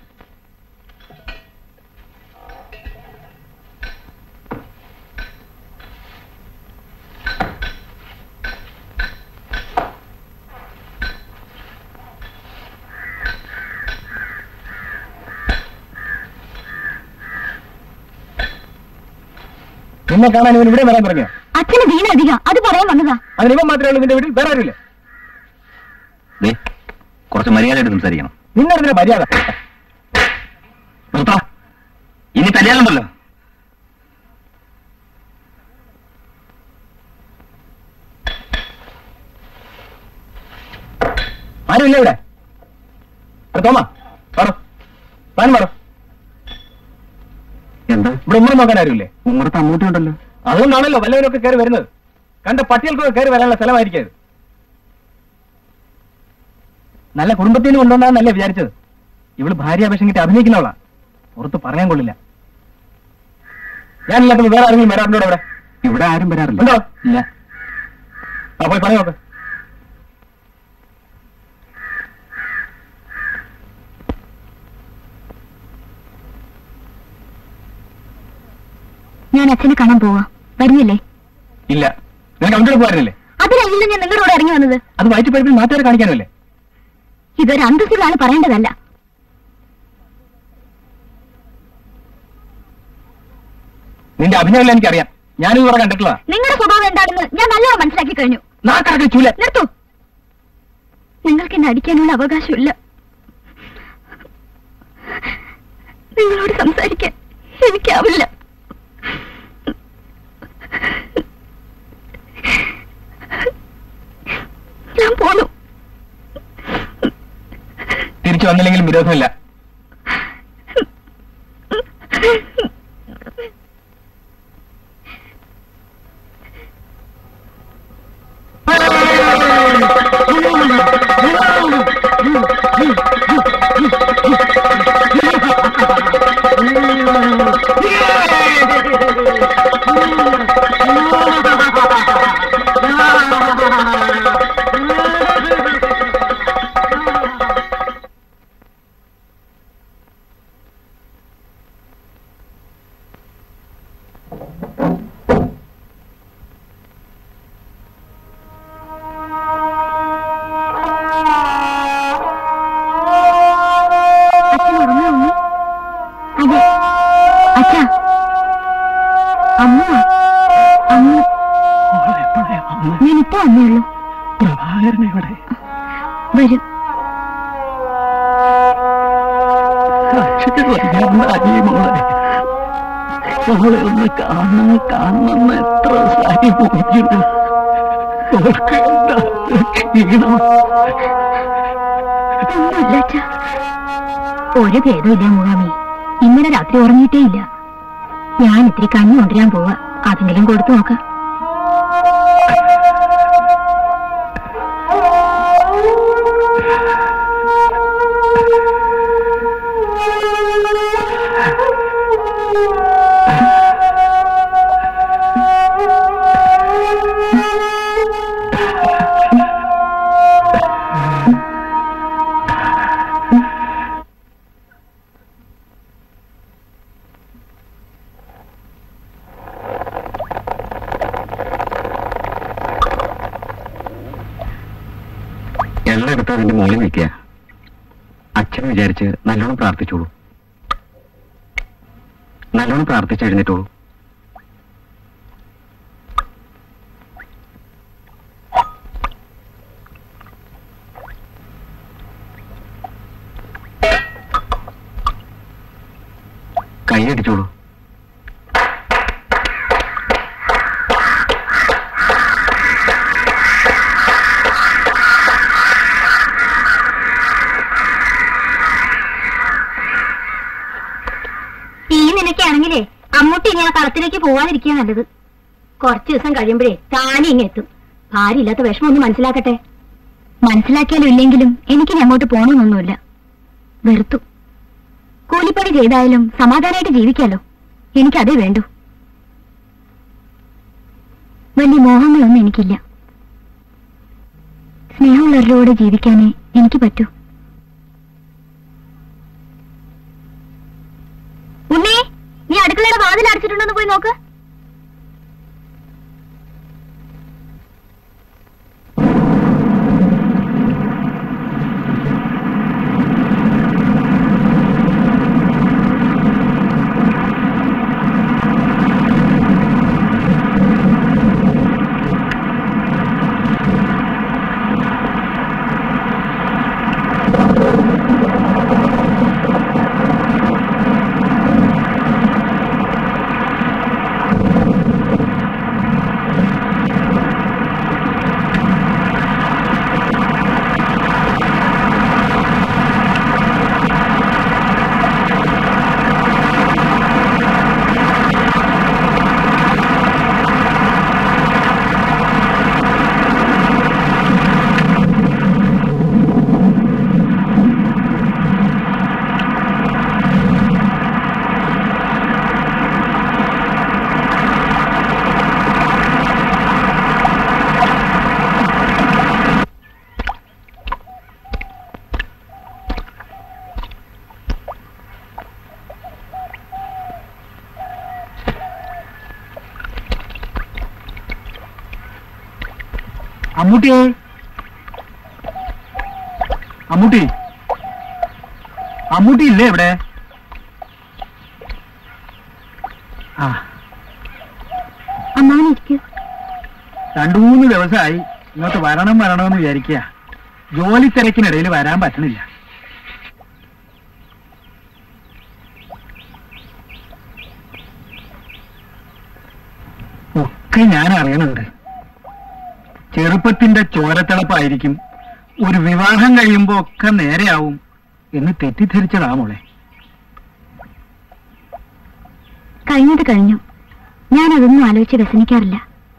നിന്നെ കാണാൻ ഇവൻ ഇവിടെ വരാൻ തുടങ്ങിയോ അച്ഛന് വീണ അധികം അത് പറയാൻ വന്നതാ അതിന് ഇവൻ മാത്രമേ ഉള്ളൂ നിന്റെ വീട്ടിൽ വേറെ ആരുമില്ല ദേ കുറച്ച് മര്യാദയായിട്ട് സംസാരിക്കണം നിന്നതിന്റെ മര്യാദ നിർത്താ ഇനി തല്ലിയാലുണ്ടല്ലോ ആരുമില്ല ഇവിടെ എടാ തോമ പറ താൻ പറ എന്താ ഇവിടെ ഉമ്മ നോക്കാൻ ആരുമില്ലേ ഉമ്മറത്ത് അമ്മൂട്ടി ഉണ്ടല്ലോ അതുകൊണ്ടാണല്ലോ വല്ലവരൊക്കെ കയറി വരുന്നത് കണ്ട പട്ടികൾക്കൊക്കെ കയറി വരാനുള്ള സ്ഥലമായിരിക്കും ഇത്. നല്ല കുടുംബത്തിന് കൊണ്ടുവന്നാന്നല്ലേ വിചാരിച്ചത് ഇവള് ഭാര്യാപേക്ഷം കിട്ടി അഭിനയിക്കുന്നവളാ പുറത്ത് പറയാൻ കൊള്ളില്ല ഞാനില്ലാത്തത് വേറെ ആരെങ്കിലും വരാറുണ്ടോ ഇവിടെ ഇവിടെ ആരും വരാറില്ല ഉണ്ടോ ഇല്ല ആ പോയി പണി നോക്ക് ഞാൻ അച്ഛനെ കാണാൻ പോവാ വരുന്നില്ലേ ഇല്ല നിനക്ക് അവിടെ പോകാറില്ലേ അതിലല്ല ഞാൻ നിങ്ങളുടെ കൂടെ ഇറങ്ങി വന്നത് അത് വയറ്റി പഴുപ്പിൽ നാട്ടുകാരെ കാണിക്കാനല്ലേ ഇതൊരു അന്തസ്സിലാണ് പറയേണ്ടതല്ല നിന്റെ അഭിനയം എനിക്കറിയാം ഞാനും ഇവിടെ കണ്ടിട്ടുള്ളതാ നിങ്ങളുടെ സ്വഭാവം എന്താണെന്ന് ഞാൻ നല്ലോണം മനസ്സിലാക്കി കഴിഞ്ഞു നാക്കാർക്ക് ചൂല നിർത്തൂ നിങ്ങൾക്ക് എന്നെ അടിക്കാനുള്ള അവകാശമില്ല നിങ്ങളോട് സംസാരിക്കാൻ എനിക്കാവില്ല ഞാൻ പോണു തിരിച്ചു വന്നില്ലെങ്കിലും വിരോധമില്ല അച്ഛൻ ഉറങ്ങാ ഉണ്ണി അതെ അച്ഛാ അമ്മ അമ്മ ഞാനിപ്പോ അമ്മയുള്ളൂ പ്രഭാകരൻ ഇവിടെ വരും മോളെ ഒന്ന് കാണണം കാണണമെന്ന് എത്ര സാരി പോയിരുന്നു ഓർക്ക് എന്താ ക്ഷീണം ഒന്നുമില്ല അച്ഛാ ഒരു ഭേദമില്ല മുഖാമി ഇന്നലെ രാത്രി ഉറങ്ങിയിട്ടേ ഇല്ല ഞാൻ ഇത്തിരി കഞ്ഞി കൊണ്ടുവരാൻ പോവാ അതെങ്കിലും കൊടുത്തു നോക്കാം എല്ലാം എടുത്ത് അതിന്റെ മുകളിൽ വെക്കുക അച്ഛൻ വിചാരിച്ച് നല്ലോണം പ്രാർത്ഥിച്ചോളൂ നല്ലോണം പ്രാർത്ഥിച്ചെഴുന്നേറ്റോളൂ കൈയടിച്ചോളൂ ഈ നിനക്കാണെങ്കിലേ അമ്മൂട്ടി ഇനി ആ കളത്തിലേക്ക് പോവാതിരിക്കുക നല്ലത് കുറച്ചു ദിവസം കഴിയുമ്പോഴേ താനെ ഇങ്ങ് എത്തും ഭാര്യ ഇല്ലാത്ത വിഷമം ഒന്ന് മനസ്സിലാക്കട്ടെ മനസ്സിലാക്കിയാലും ഇല്ലെങ്കിലും എനിക്കിനി അങ്ങോട്ട് പോകണമെന്നൊന്നുമില്ല വെറുത്തു കൂലിപ്പണി ചെയ്തായാലും സമാധാനമായിട്ട് ജീവിക്കാലോ എനിക്കതേ വേണ്ടു വലിയ മോഹങ്ങളൊന്നും എനിക്കില്ല സ്നേഹമുള്ളവരിലൂടെ ജീവിക്കാനേ എനിക്ക് പറ്റൂ ഉണ്ണി നീ അടുക്കളയുടെ വാതിൽ അടച്ചിട്ടുണ്ടോന്ന് പോയി നോക്ക് അമ്മൂട്ടിയെ അമ്മൂട്ടി അമ്മൂട്ടി ഇല്ലേ ഇവിടെ ആ അമ്മാവനിരിക്കൂ രണ്ടു മൂന്ന് ദിവസമായി ഇങ്ങോട്ട് വരണം വരണമെന്ന് വിചാരിക്കുക ജോലി തിരക്കിനിടയിൽ വരാൻ പറ്റണില്ല ഒക്കെ ഞാൻ അറിയണുണ്ട് ചെറുപ്പത്തിന്റെ ചോരത്തിളപ്പായിരിക്കും ഒരു വിവാഹം കഴിയുമ്പോ ഒക്കെ നേരെയാവും എന്ന് തെറ്റിദ്ധരിച്ചതാ മോളെ കഴിഞ്ഞത് കഴിഞ്ഞു ഞാൻ അതൊന്നും ആലോചിച്ച് വ്യസനിക്കാറില്ല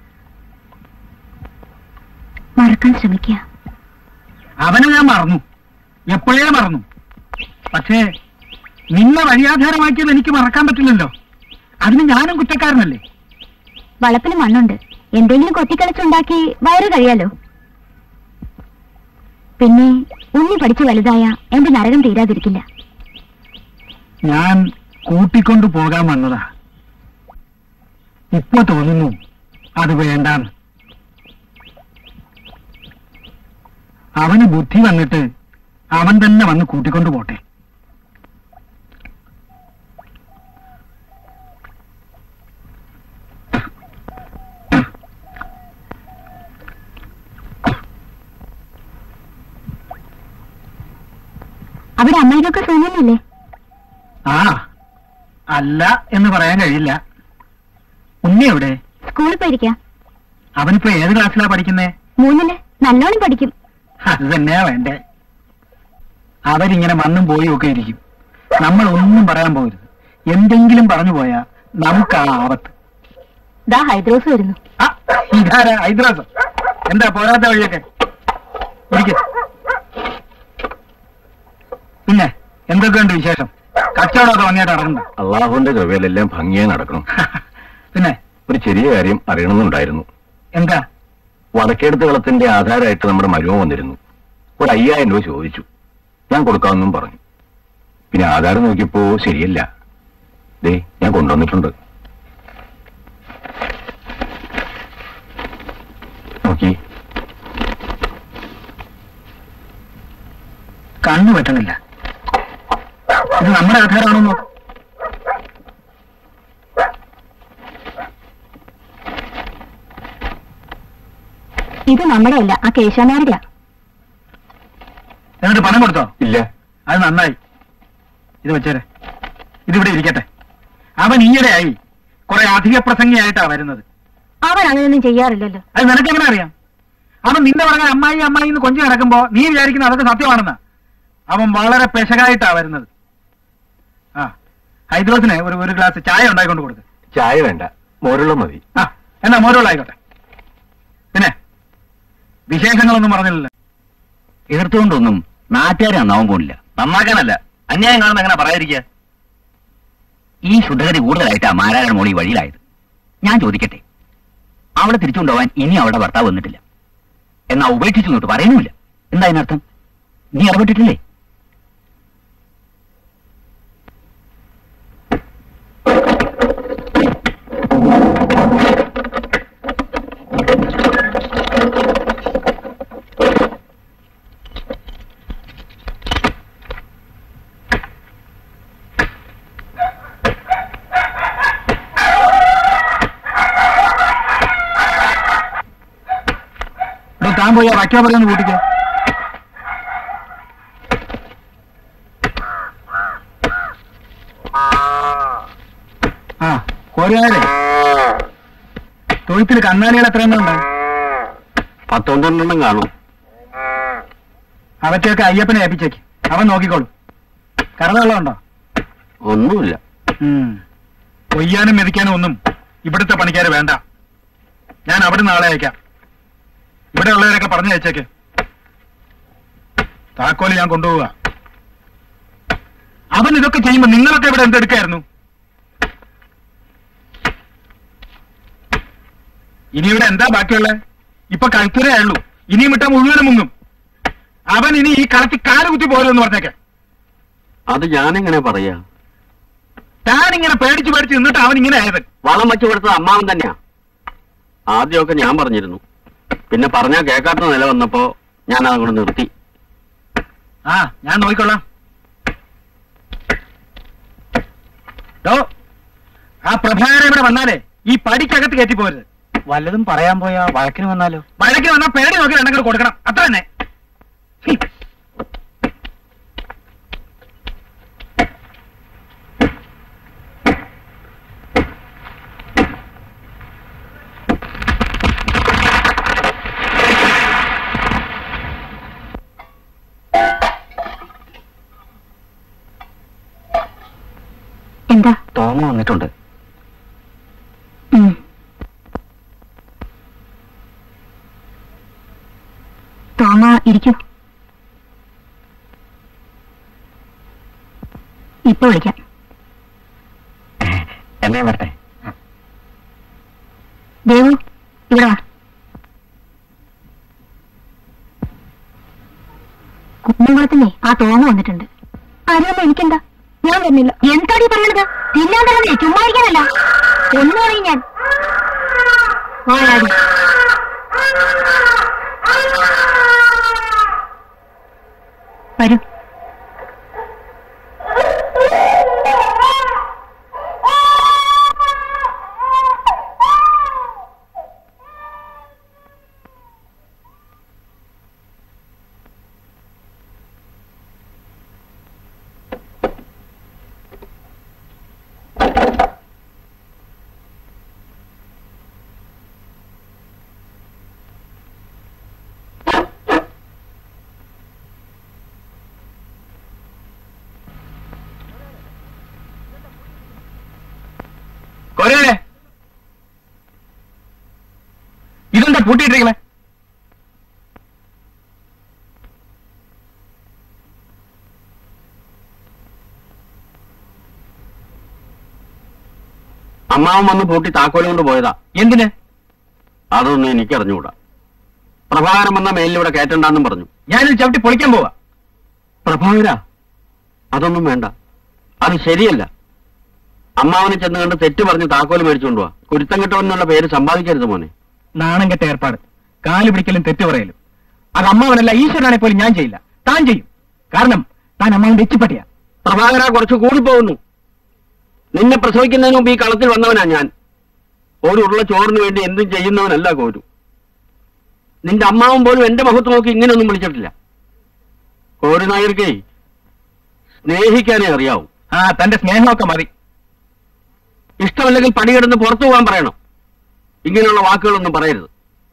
മറക്കാൻ ശ്രമിക്കുക അവനെ ഞാൻ മറന്നു എപ്പോഴേ മറന്നു പക്ഷേ നിന്നെ വഴിയാധാരമാക്കിയത് എനിക്ക് മറക്കാൻ പറ്റില്ലല്ലോ അതിന് ഞാനും കുറ്റക്കാരനല്ലേ വളപ്പിന് മണ്ണുണ്ട് എന്തെങ്കിലും കൊത്തിക്കളിച്ചുണ്ടാക്കി വയറ് കഴിയാലോ പിന്നെ ഉണ്ണി പഠിച്ച് വലുതായ എന്റെ നരകം തീരാതിരിക്കില്ല ഞാൻ കൂട്ടിക്കൊണ്ടു പോകാൻ വന്നതാ ഇപ്പൊ തോന്നുന്നു അത് വേണ്ടാന്ന് അവന് ബുദ്ധി വന്നിട്ട് അവൻ തന്നെ വന്ന് കൂട്ടിക്കൊണ്ടു പോട്ടെ അവിടെ അമ്മയ്ക്കൊക്കെ സുഖമില്ലേ ആ അല്ല എന്ന് പറയാൻ കഴിയില്ല ഉണ്ണി എവിടെ സ്കൂളിൽ പോയിരിക്കാം അവനിപ്പോ ഏത് ക്ലാസ്സിലാ പഠിക്കുന്നേ മൂന്നില് നല്ലോണം പഠിക്കും അത് തന്നെയാ വേണ്ടേ അവരിങ്ങനെ മണ്ണും പോയും ഒക്കെ ഇരിക്കും നമ്മൾ ഒന്നും പറയാൻ പോകരുത് എന്തെങ്കിലും പറഞ്ഞു പോയാ നമുക്ക് ആ ആപത്ത് ദാ ഹൈദ്രോസ് വരുന്നു ആ, ഇതാരാ ഹൈദ്രാസ് എന്താ പോരാത്ത വഴിയൊക്കെ ഇരിക്ക്. പിന്നെ എന്തൊക്കെയുണ്ട് വിശേഷം കച്ചവടമൊക്കെ ഭംഗിയായിട്ട് നടന്നു അള്ളാഹുവിന്റെ കൃപയിലെല്ലാം ഭംഗിയായി നടക്കണം പിന്നെ ഒരു ചെറിയ കാര്യം അറിയണമെന്നുണ്ടായിരുന്നു എന്താ വടക്കേടത്ത് കളത്തിന്റെ ആധാരമായിട്ട് നമ്മുടെ മരുമ വന്നിരുന്നു ഒരു അയ്യായിരം രൂപ ചോദിച്ചു ഞാൻ കൊടുക്കാമെന്നും പറഞ്ഞു പിന്നെ ആധാരം നോക്കിയപ്പോ ശരിയല്ല ദേ ഞാൻ കൊണ്ടുവന്നിട്ടുണ്ട് നോക്കി കണ്ണു പറ്റണില്ല ഇത് നമ്മുടെ ആധാരമാണോ നോക്ക് ഇത് നമ്മുടെ അല്ല ആ കേശവനാരുടെയാ എന്നിട്ട് പണം കൊടുത്തോ ഇല്ല അത് നന്നായി ഇത് വെച്ചേരെ ഇതിവിടെ ഇരിക്കട്ടെ അവൻ ഈയിടെയായി കുറെ അധിക പ്രസംഗിയായിട്ടാ വരുന്നത് അവൻ അങ്ങനെയൊന്നും ചെയ്യാറില്ലല്ലോ അത് നിനക്കെങ്ങനെ അറിയാം അവൻ നിന്റെ പറഞ്ഞ അമ്മായി അമ്മായി എന്ന് കൊഞ്ചു നടക്കുമ്പോ നീ വിചാരിക്കുന്ന അതൊക്കെ സത്യമാണെന്ന് അവൻ വളരെ പെശകായിട്ടാ വരുന്നത് ആ ഹൈദ്രോസിന് ഒരു ഒരു ഗ്ലാസ് ചായ ഉണ്ടായിക്കൊണ്ട് കൊടുക്ക് ചായ വേണ്ട മോരുള്ള മതി ആ എന്നാ മോരോളായിക്കോട്ടെ പിന്നെ വിശേഷങ്ങളൊന്നും പറഞ്ഞില്ലല്ലോ എതിർത്തുകൊണ്ടൊന്നും നാട്ടുകാരെ നന്നാവാൻ പോണില്ല നന്നാക്കാനല്ല അന്യായം കാണുന്ന എങ്ങനെ പറയാതിരിക്കുക ഈ ശുദ്ധഗതി കൂടുതലായിട്ടാ മാരാരുടെ മോളി വഴിയിലായത് ഞാൻ ചോദിക്കട്ടെ അവളെ തിരിച്ചുകൊണ്ടുപോവാൻ ഇനി അവളുടെ ഭർത്താവ് വന്നിട്ടില്ല എന്നാ ഉപേക്ഷിച്ചു എന്നിട്ട് പറയുന്നുമില്ല എന്താ അതിനർത്ഥം നീ ഇടപെട്ടിട്ടില്ലേ ഇവിടെ താൻ പോയി വയ്ക്കാ പറയുന്ന കൂട്ടിക്ക് ആ കോരുകാരെ തൊഴുത്തിൽ കന്നാലികൾ എത്ര എണ്ണം ഉണ്ട് പത്തൊമ്പതെണ്ണം കാണും അവറ്റൊക്കെ അയ്യപ്പനെ ഏൽപ്പിച്ചേക്ക് അവൻ നോക്കിക്കോളൂ കറവെള്ളമുണ്ടോ ഒന്നുമില്ല ഉം. കൊയ്യാനും മെതിക്കാനും ഒന്നും ഇവിടുത്തെ പണിക്കാര് വേണ്ട ഞാൻ അവിടെ നാളെ അയക്കാം ഇവിടെ ഉള്ളവരൊക്കെ പറഞ്ഞു അയച്ചേക്ക് താക്കോല് ഞാൻ കൊണ്ടുപോവുക അവൻ ഇതൊക്കെ ചെയ്യുമ്പോ നിങ്ങളൊക്കെ ഇവിടെ എന്തെടുക്കായിരുന്നു ഇനി ഇവിടെ എന്താ ബാക്കിയുള്ളത് ഇപ്പൊ കഴുത്തുരേ ഉള്ളൂ ഇനിയും വിട്ട മുഴുവനും മുങ്ങും അവൻ ഇനി ഈ കളത്തിൽ കാല് കുത്തി പോരെന്ന് പറഞ്ഞേക്കെ അത് ഞാനെങ്ങനെ പറയാ താൻ ഇങ്ങനെ പേടിച്ച് പേടിച്ച് നിന്നിട്ട് അവൻ ഇങ്ങനെ ആയത് വളം വെച്ചു കൊടുത്തത് അമ്മാവൻ തന്നെയാ ആദ്യമൊക്കെ ഞാൻ പറഞ്ഞിരുന്നു പിന്നെ പറഞ്ഞാ കേൾക്കാത്ത നില വന്നപ്പോ ഞാൻ അതങ്ങോട്ട് നിർത്തി ആ ഞാൻ നോക്കിക്കൊള്ളാം ഡോ ആ പ്രഭാകരൻ ഇവിടെ വന്നാലേ ഈ പടിക്കകത്ത് കയറ്റി പോരുത് വല്ലതും പറയാൻ പോയാ വഴക്കിന് വന്നാലോ വഴക്ക് വന്നാൽ പേടി നോക്കി രണ്ടെങ്കിലും കൊടുക്കണം അത്ര തന്നെ ഹി. എന്താ തോമ വന്നിട്ടുണ്ട് ഉം. തോമ ഇരിക്കൂ ഇപ്പൊ വിളിക്കാം എന്നെ വരട്ടെ ദേവു ഇവിടെ വാ കുന്നംകുളത്തിനെ ആ തോമ വന്നിട്ടുണ്ട് ആരും എനിക്കെന്താ ഞാൻ വരുന്നില്ല എന്താടി പറയണത് തിന്നാൻ തന്നെ ചുമ്മാ ഇരിക്കാനല്ല ഒന്നു പറയും ഞാൻ വായാടി വരൂ കൊരേ ഇതെന്താ പൂട്ടിയിട്ടിരിക്കണേ അമ്മാവൻ വന്ന് പൂട്ടി താക്കോല് കൊണ്ട് പോയതാ എന്തിന് അതൊന്നും എനിക്ക് അറിഞ്ഞുകൂടാ പ്രഭാകരൻ വന്ന മേലിലൂടെ കയറ്റണ്ടെന്നും പറഞ്ഞു ഞാനിത് ചവിട്ടി പൊളിക്കാൻ പോവാ പ്രഭാകര അതൊന്നും വേണ്ട അത് ശരിയല്ല അമ്മാവനെ ചെന്ന് കണ്ട് തെറ്റ് പറഞ്ഞ് താക്കോല് മേടിച്ചുകൊണ്ടുവാ കുരുത്തം കിട്ടുമെന്നുള്ള പേര് സമ്പാദിക്കരുത് മോനെ നാണം കെട്ട ഏർപ്പാട് കാല് പിടിക്കലും തെറ്റ് പറയലും അത് അമ്മാവനല്ല ഈശ്വരനാണെ പോലും ഞാൻ ചെയ്യില്ല താൻ ചെയ്യും കാരണം താൻ അമ്മാവന്റെ എച്ചിപ്പട്ടിയാ പ്രഭാകര കുറച്ച് കൂടിപ്പോകുന്നു നിന്നെ പ്രസവിക്കുന്നതിന് മുമ്പ് ഈ കളത്തിൽ വന്നവനാ ഞാൻ ഒരു ഉരുള ചോറിന് വേണ്ടി എന്തും ചെയ്യുന്നവനല്ല കോരു നിന്റെ അമ്മാവൻ പോലും എന്റെ മുഖത്ത് നോക്കി ഇങ്ങനെയൊന്നും വിളിച്ചിട്ടില്ല കോടി നായർക്കേ സ്നേഹിക്കാനേ അറിയാവൂ ആ തന്റെ സ്നേഹമൊക്കെ മതി ഇഷ്ടമല്ലെങ്കിൽ പണികിടന്ന് പുറത്തു പോകാൻ പറയണം ഇങ്ങനെയുള്ള വാക്കുകളൊന്നും പറയരുത്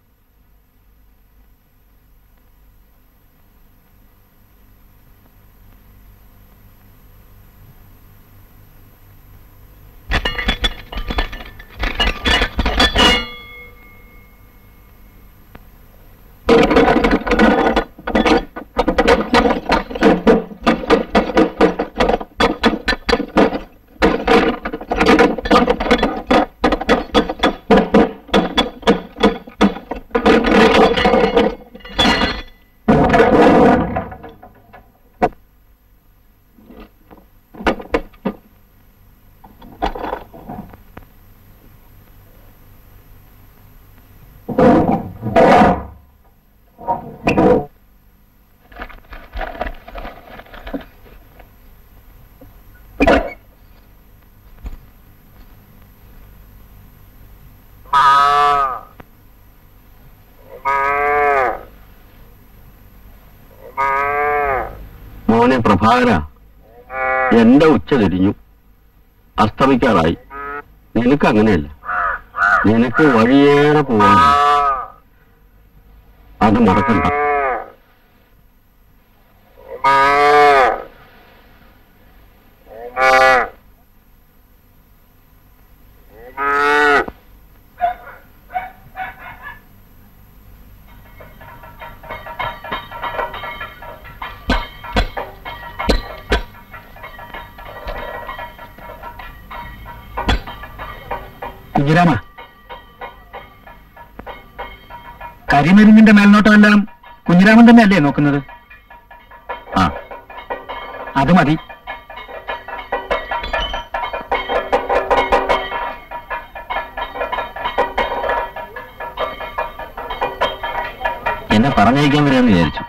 മോനെ പ്രഭാകര എന്റെ ഉച്ച തിരിഞ്ഞു അസ്തമിക്കാറായി നിനക്ക് അങ്ങനെയല്ല നിനക്ക് വഴിയേറെ പോവാൻ അത് മറക്കണ്ട കുഞ്ഞിരാമ കരിമരുന്നിന്റെ മേൽനോട്ടമെല്ലാം കുഞ്ഞിരാമൻ തന്നെ അല്ലേ നോക്കുന്നത് ആ അത് മതി എന്നെ പറഞ്ഞയക്കാൻ വരാമെന്ന് വിചാരിച്ചു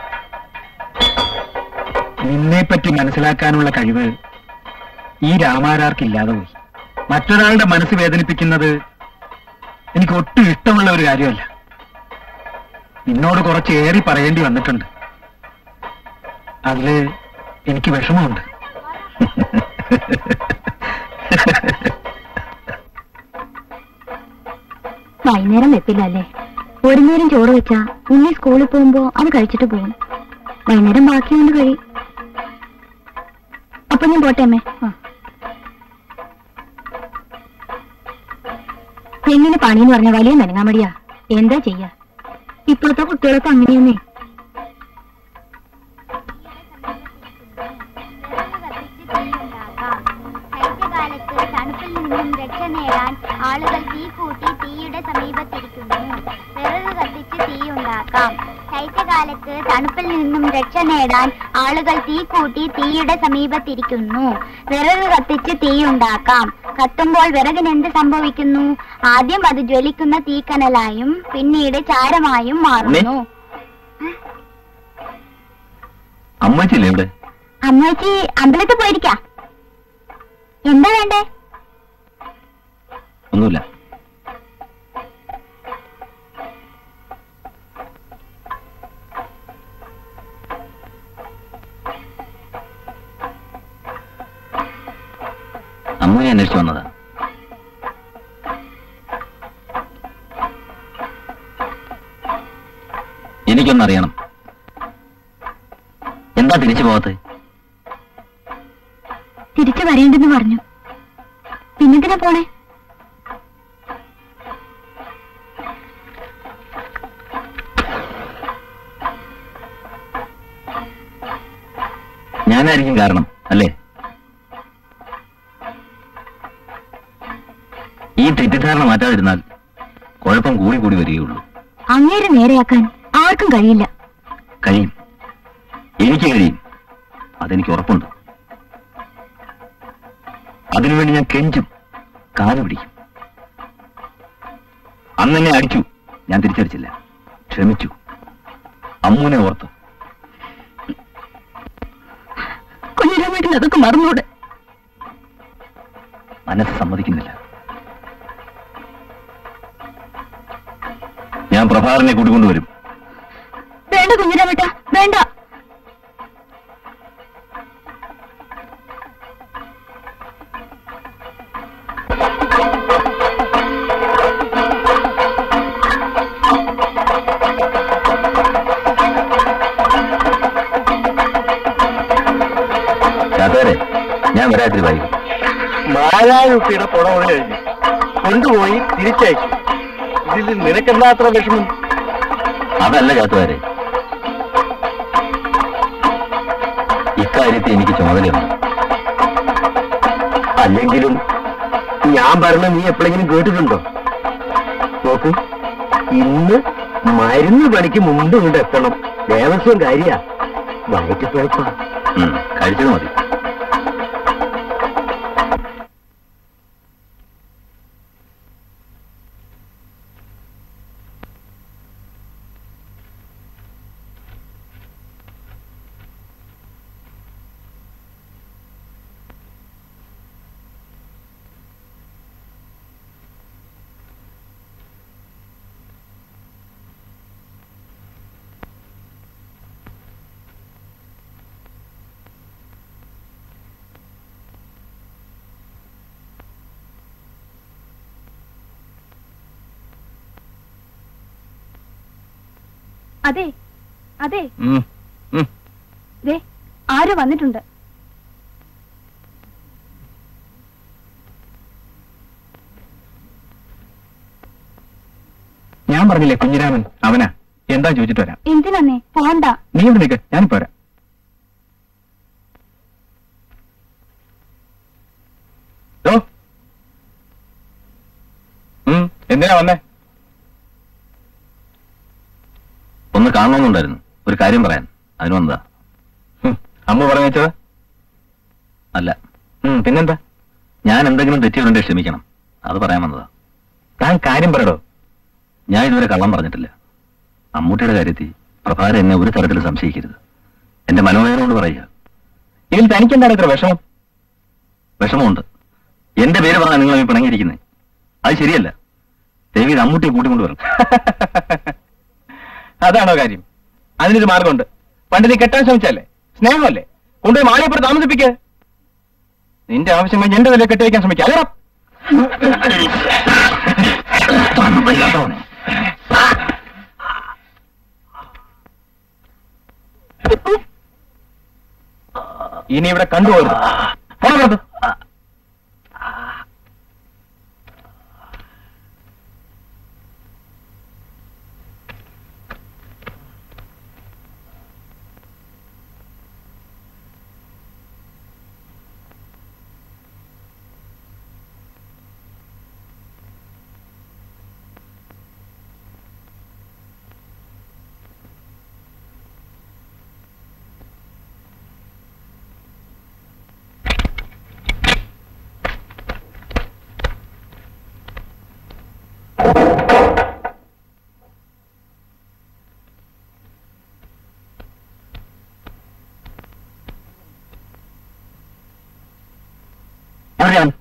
നിന്നെപ്പറ്റി മനസ്സിലാക്കാനുള്ള കഴിവ് ഈ രാമാരാർക്കില്ലാതെ പോയി മറ്റൊരാളുടെ മനസ്സ് വേദനിപ്പിക്കുന്നത് എനിക്ക് ഒട്ടും ഇഷ്ടമുള്ള ഒരു കാര്യമല്ല നിന്നോട് കുറച്ച് ഏറി പറയേണ്ടി വന്നിട്ടുണ്ട് അതില് എനിക്ക് വിഷമമുണ്ട് വൈകുന്നേരം വെപ്പില്ല അല്ലേ ഒരു നേരം ചോറ് വെച്ചാ ഉണ്ണി സ്കൂളിൽ പോകുമ്പോ അത് കഴിച്ചിട്ട് പോകും വൈകുന്നേരം ബാക്കി കൊണ്ട് കഴി അപ്പൊ ഞാൻ പോട്ടെ അമ്മേ ആ. പെണ്ണിന് പണിന്ന് പറഞ്ഞ വലിയ നനങ്ങാമടിയാ എന്താ ചെയ്യാ ഇപ്പോഴത്തെ കുട്ടികളൊക്കെ അങ്ങനെയെന്നേ ശൈത്യകാലത്ത് തണുപ്പിൽ നിന്നും രക്ഷ നേടാൻ ആളുകൾ തീ കൂട്ടി തീയുടെ സമീപത്തിരിക്കുന്നു വിറക് കത്തിച്ച് തീയുണ്ടാക്കാം ശൈത്യകാലത്ത് തണുപ്പിൽ നിന്നും രക്ഷ നേടാൻ ആളുകൾ തീ കൂട്ടി തീയുടെ സമീപത്തിരിക്കുന്നു വിറക് കത്തിച്ച് തീയുണ്ടാക്കാം കത്തുമ്പോൾ വിറകിന് എന്ത് സംഭവിക്കുന്നു ആദ്യം അത് ജ്വലിക്കുന്ന തീക്കനലായും പിന്നീട് ചാരമായും മാറുന്നു അമ്മച്ചില്ലേ ഇവിടെ അമ്മച്ചി അമ്പലത്തിൽ പോയിരിക്കാം എന്താ വേണ്ടേ ഒന്നുമില്ല അമ്മയെ അന്വേഷിച്ചു വന്നതാ എനിക്കൊന്നറിയണം എന്താ തിരിച്ചു പോകത്ത് തിരിച്ചു വരേണ്ടെന്ന് പറഞ്ഞു പിന്നെന്തിനാ പോണേ ഞാനായിരിക്കും കാരണം അല്ലേ ഈ തെറ്റിദ്ധാരണ മാറ്റാതിരുന്നാൽ കുഴപ്പം കൂടി കൂടി വരികയുള്ളൂ അങ്ങേരെ നേരെയാക്കാൻ ആർക്കും കഴിയില്ല കഴിയും എനിക്ക് കഴിയും അതെനിക്ക് ഉറപ്പുണ്ട് അതിനുവേണ്ടി ഞാൻ കെഞ്ചും കാല് പിടിക്കും അന്നെന്നെ അടിച്ചു ഞാൻ തിരിച്ചടിച്ചില്ല ക്ഷമിച്ചു അമ്മൂനെ ഓർത്ത് കുഞ്ഞിരാമേട്ടിന് അതൊക്കെ മറന്നൂടെ മനസ്സ് സമ്മതിക്കുന്നില്ല ഞാൻ പ്രഭാകരനെ കൂട്ടിക്കൊണ്ടുവരും വേണ്ട ചാത്തവരെ ഞാൻ വരാത്തിരി വൈകും മായായുട്ടിയുടെ പുടവ കഴിഞ്ഞു കൊണ്ടുപോയി തിരിച്ചയച്ചു ഇതിൽ നിനക്കെന്താ അത്ര വിഷമം അതല്ല ചാത്തുവാരെ ഇക്കാര്യത്തിൽ എനിക്ക് ചുമതലയുണ്ട് അല്ലെങ്കിലും ഞാൻ പറഞ്ഞ നീ എപ്പോഴെങ്കിലും കേട്ടിട്ടുണ്ടോ നോക്കൂ ഇന്ന് മരുന്ന് പണിക്ക് മുമ്പ് ഇങ്ങോട്ട് എത്തണം ദേവസ്വം കാര്യ വയറ്റിപ്പഴപ്പാ ഉം, കഴിച്ചത് മതി അതെ അതെ ഉം, ഉം. ദേ ആരോ വന്നിട്ടുണ്ട് ഞാൻ പറഞ്ഞില്ലേ കുഞ്ഞിരാമൻ അവനാ എന്താ ചോദിച്ചിട്ട് വരാം എന്തിനന്നേ പോണ്ട നീ ഇവിടെ നിൽക്ക് ഞാനിപ്പോ വരാം ദോ. ഉം, എന്തിനാ വന്നേ ഒന്ന് കാണണമെന്നുണ്ടായിരുന്നു ഒരു കാര്യം പറയാൻ അതിന് വന്നതാ ഉം, അമ്മ പറഞ്ഞു വെച്ചത് അല്ല ഉം, പിന്നെന്താ ഞാൻ എന്തെങ്കിലും തെറ്റിയിട്ടുണ്ടെങ്കിൽ ക്ഷമിക്കണം അത് പറയാൻ വന്നതാ താൻ കാര്യം പറയടോ ഞാൻ ഇതുവരെ കള്ളം പറഞ്ഞിട്ടില്ല അമ്മൂട്ടിയുടെ കാര്യത്തിൽ പ്രഭാരം എന്നെ ഒരു തരത്തിൽ സംശയിക്കരുത് എന്റെ മനോവേദന കൊണ്ട് പറയുക ഇതിൽ തനിക്കെന്താണ് ഇത്ര വിഷമം വിഷമമുണ്ട് എന്റെ പേര് പറഞ്ഞാൽ നിങ്ങൾ ഈ പിണങ്ങിയിരിക്കുന്നത് അത് ശരിയല്ല ദേവി ഇത് അമ്മൂട്ടിയെ കൂട്ടിക്കൊണ്ട് വരണം അതാണോ കാര്യം അതിനൊരു മാർഗമുണ്ട് പണ്ട് നീ കെട്ടാൻ ശ്രമിച്ചല്ലേ സ്നേഹമല്ലേ കൊണ്ടുപോയി മാളിയപ്പുറത്ത് താമസിപ്പിക്ക് നിന്റെ ആവശ്യം കഴിഞ്ഞ് എന്റെ വില കെട്ടിവെക്കാൻ ശ്രമിക്കാം അല്ലേടാ ഇനി ഇവിടെ കണ്ടുപോകരുത് പോണത് എവിടെയാണ്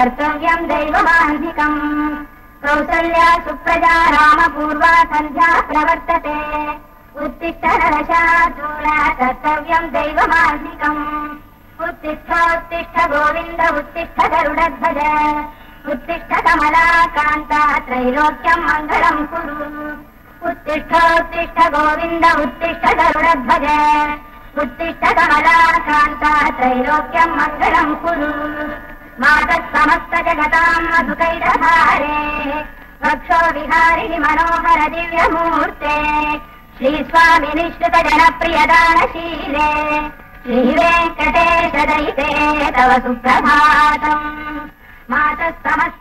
कर्तव्यम् दैवमान्धिकम् कौसल्या सुप्रजा रामपूर्वा सन्ध्या प्रवर्तते उत्तिष्ठ नरशार्दूला कर्तव्यम् दैवमान्धिकम् उत्तिष्ठोत्तिष्ठ गोविन्द उत्तिष्ठ गरुडध्वज उत्तिष्ठ कमलाकान्ता त्रैलोक्यम् मङ्गलम् कुरु उत्तिष्ठोत्तिष्ठ गोविन्द उत्तिष्ठ गरुडध्वज उत्तिष्ठ कमलाकान्ता त्रैलोक्यम् मङ्गलम् कुरु मातः समस्त जगताम् मधुकैरहारे वक्षो विहारिणि मनोहर दिव्यमूर्ते श्रीस्वामिनिश्चित जनप्रियदानशीले श्रीवेङ्कटेश दयिते तव सुप्रभातम् मातः समस्त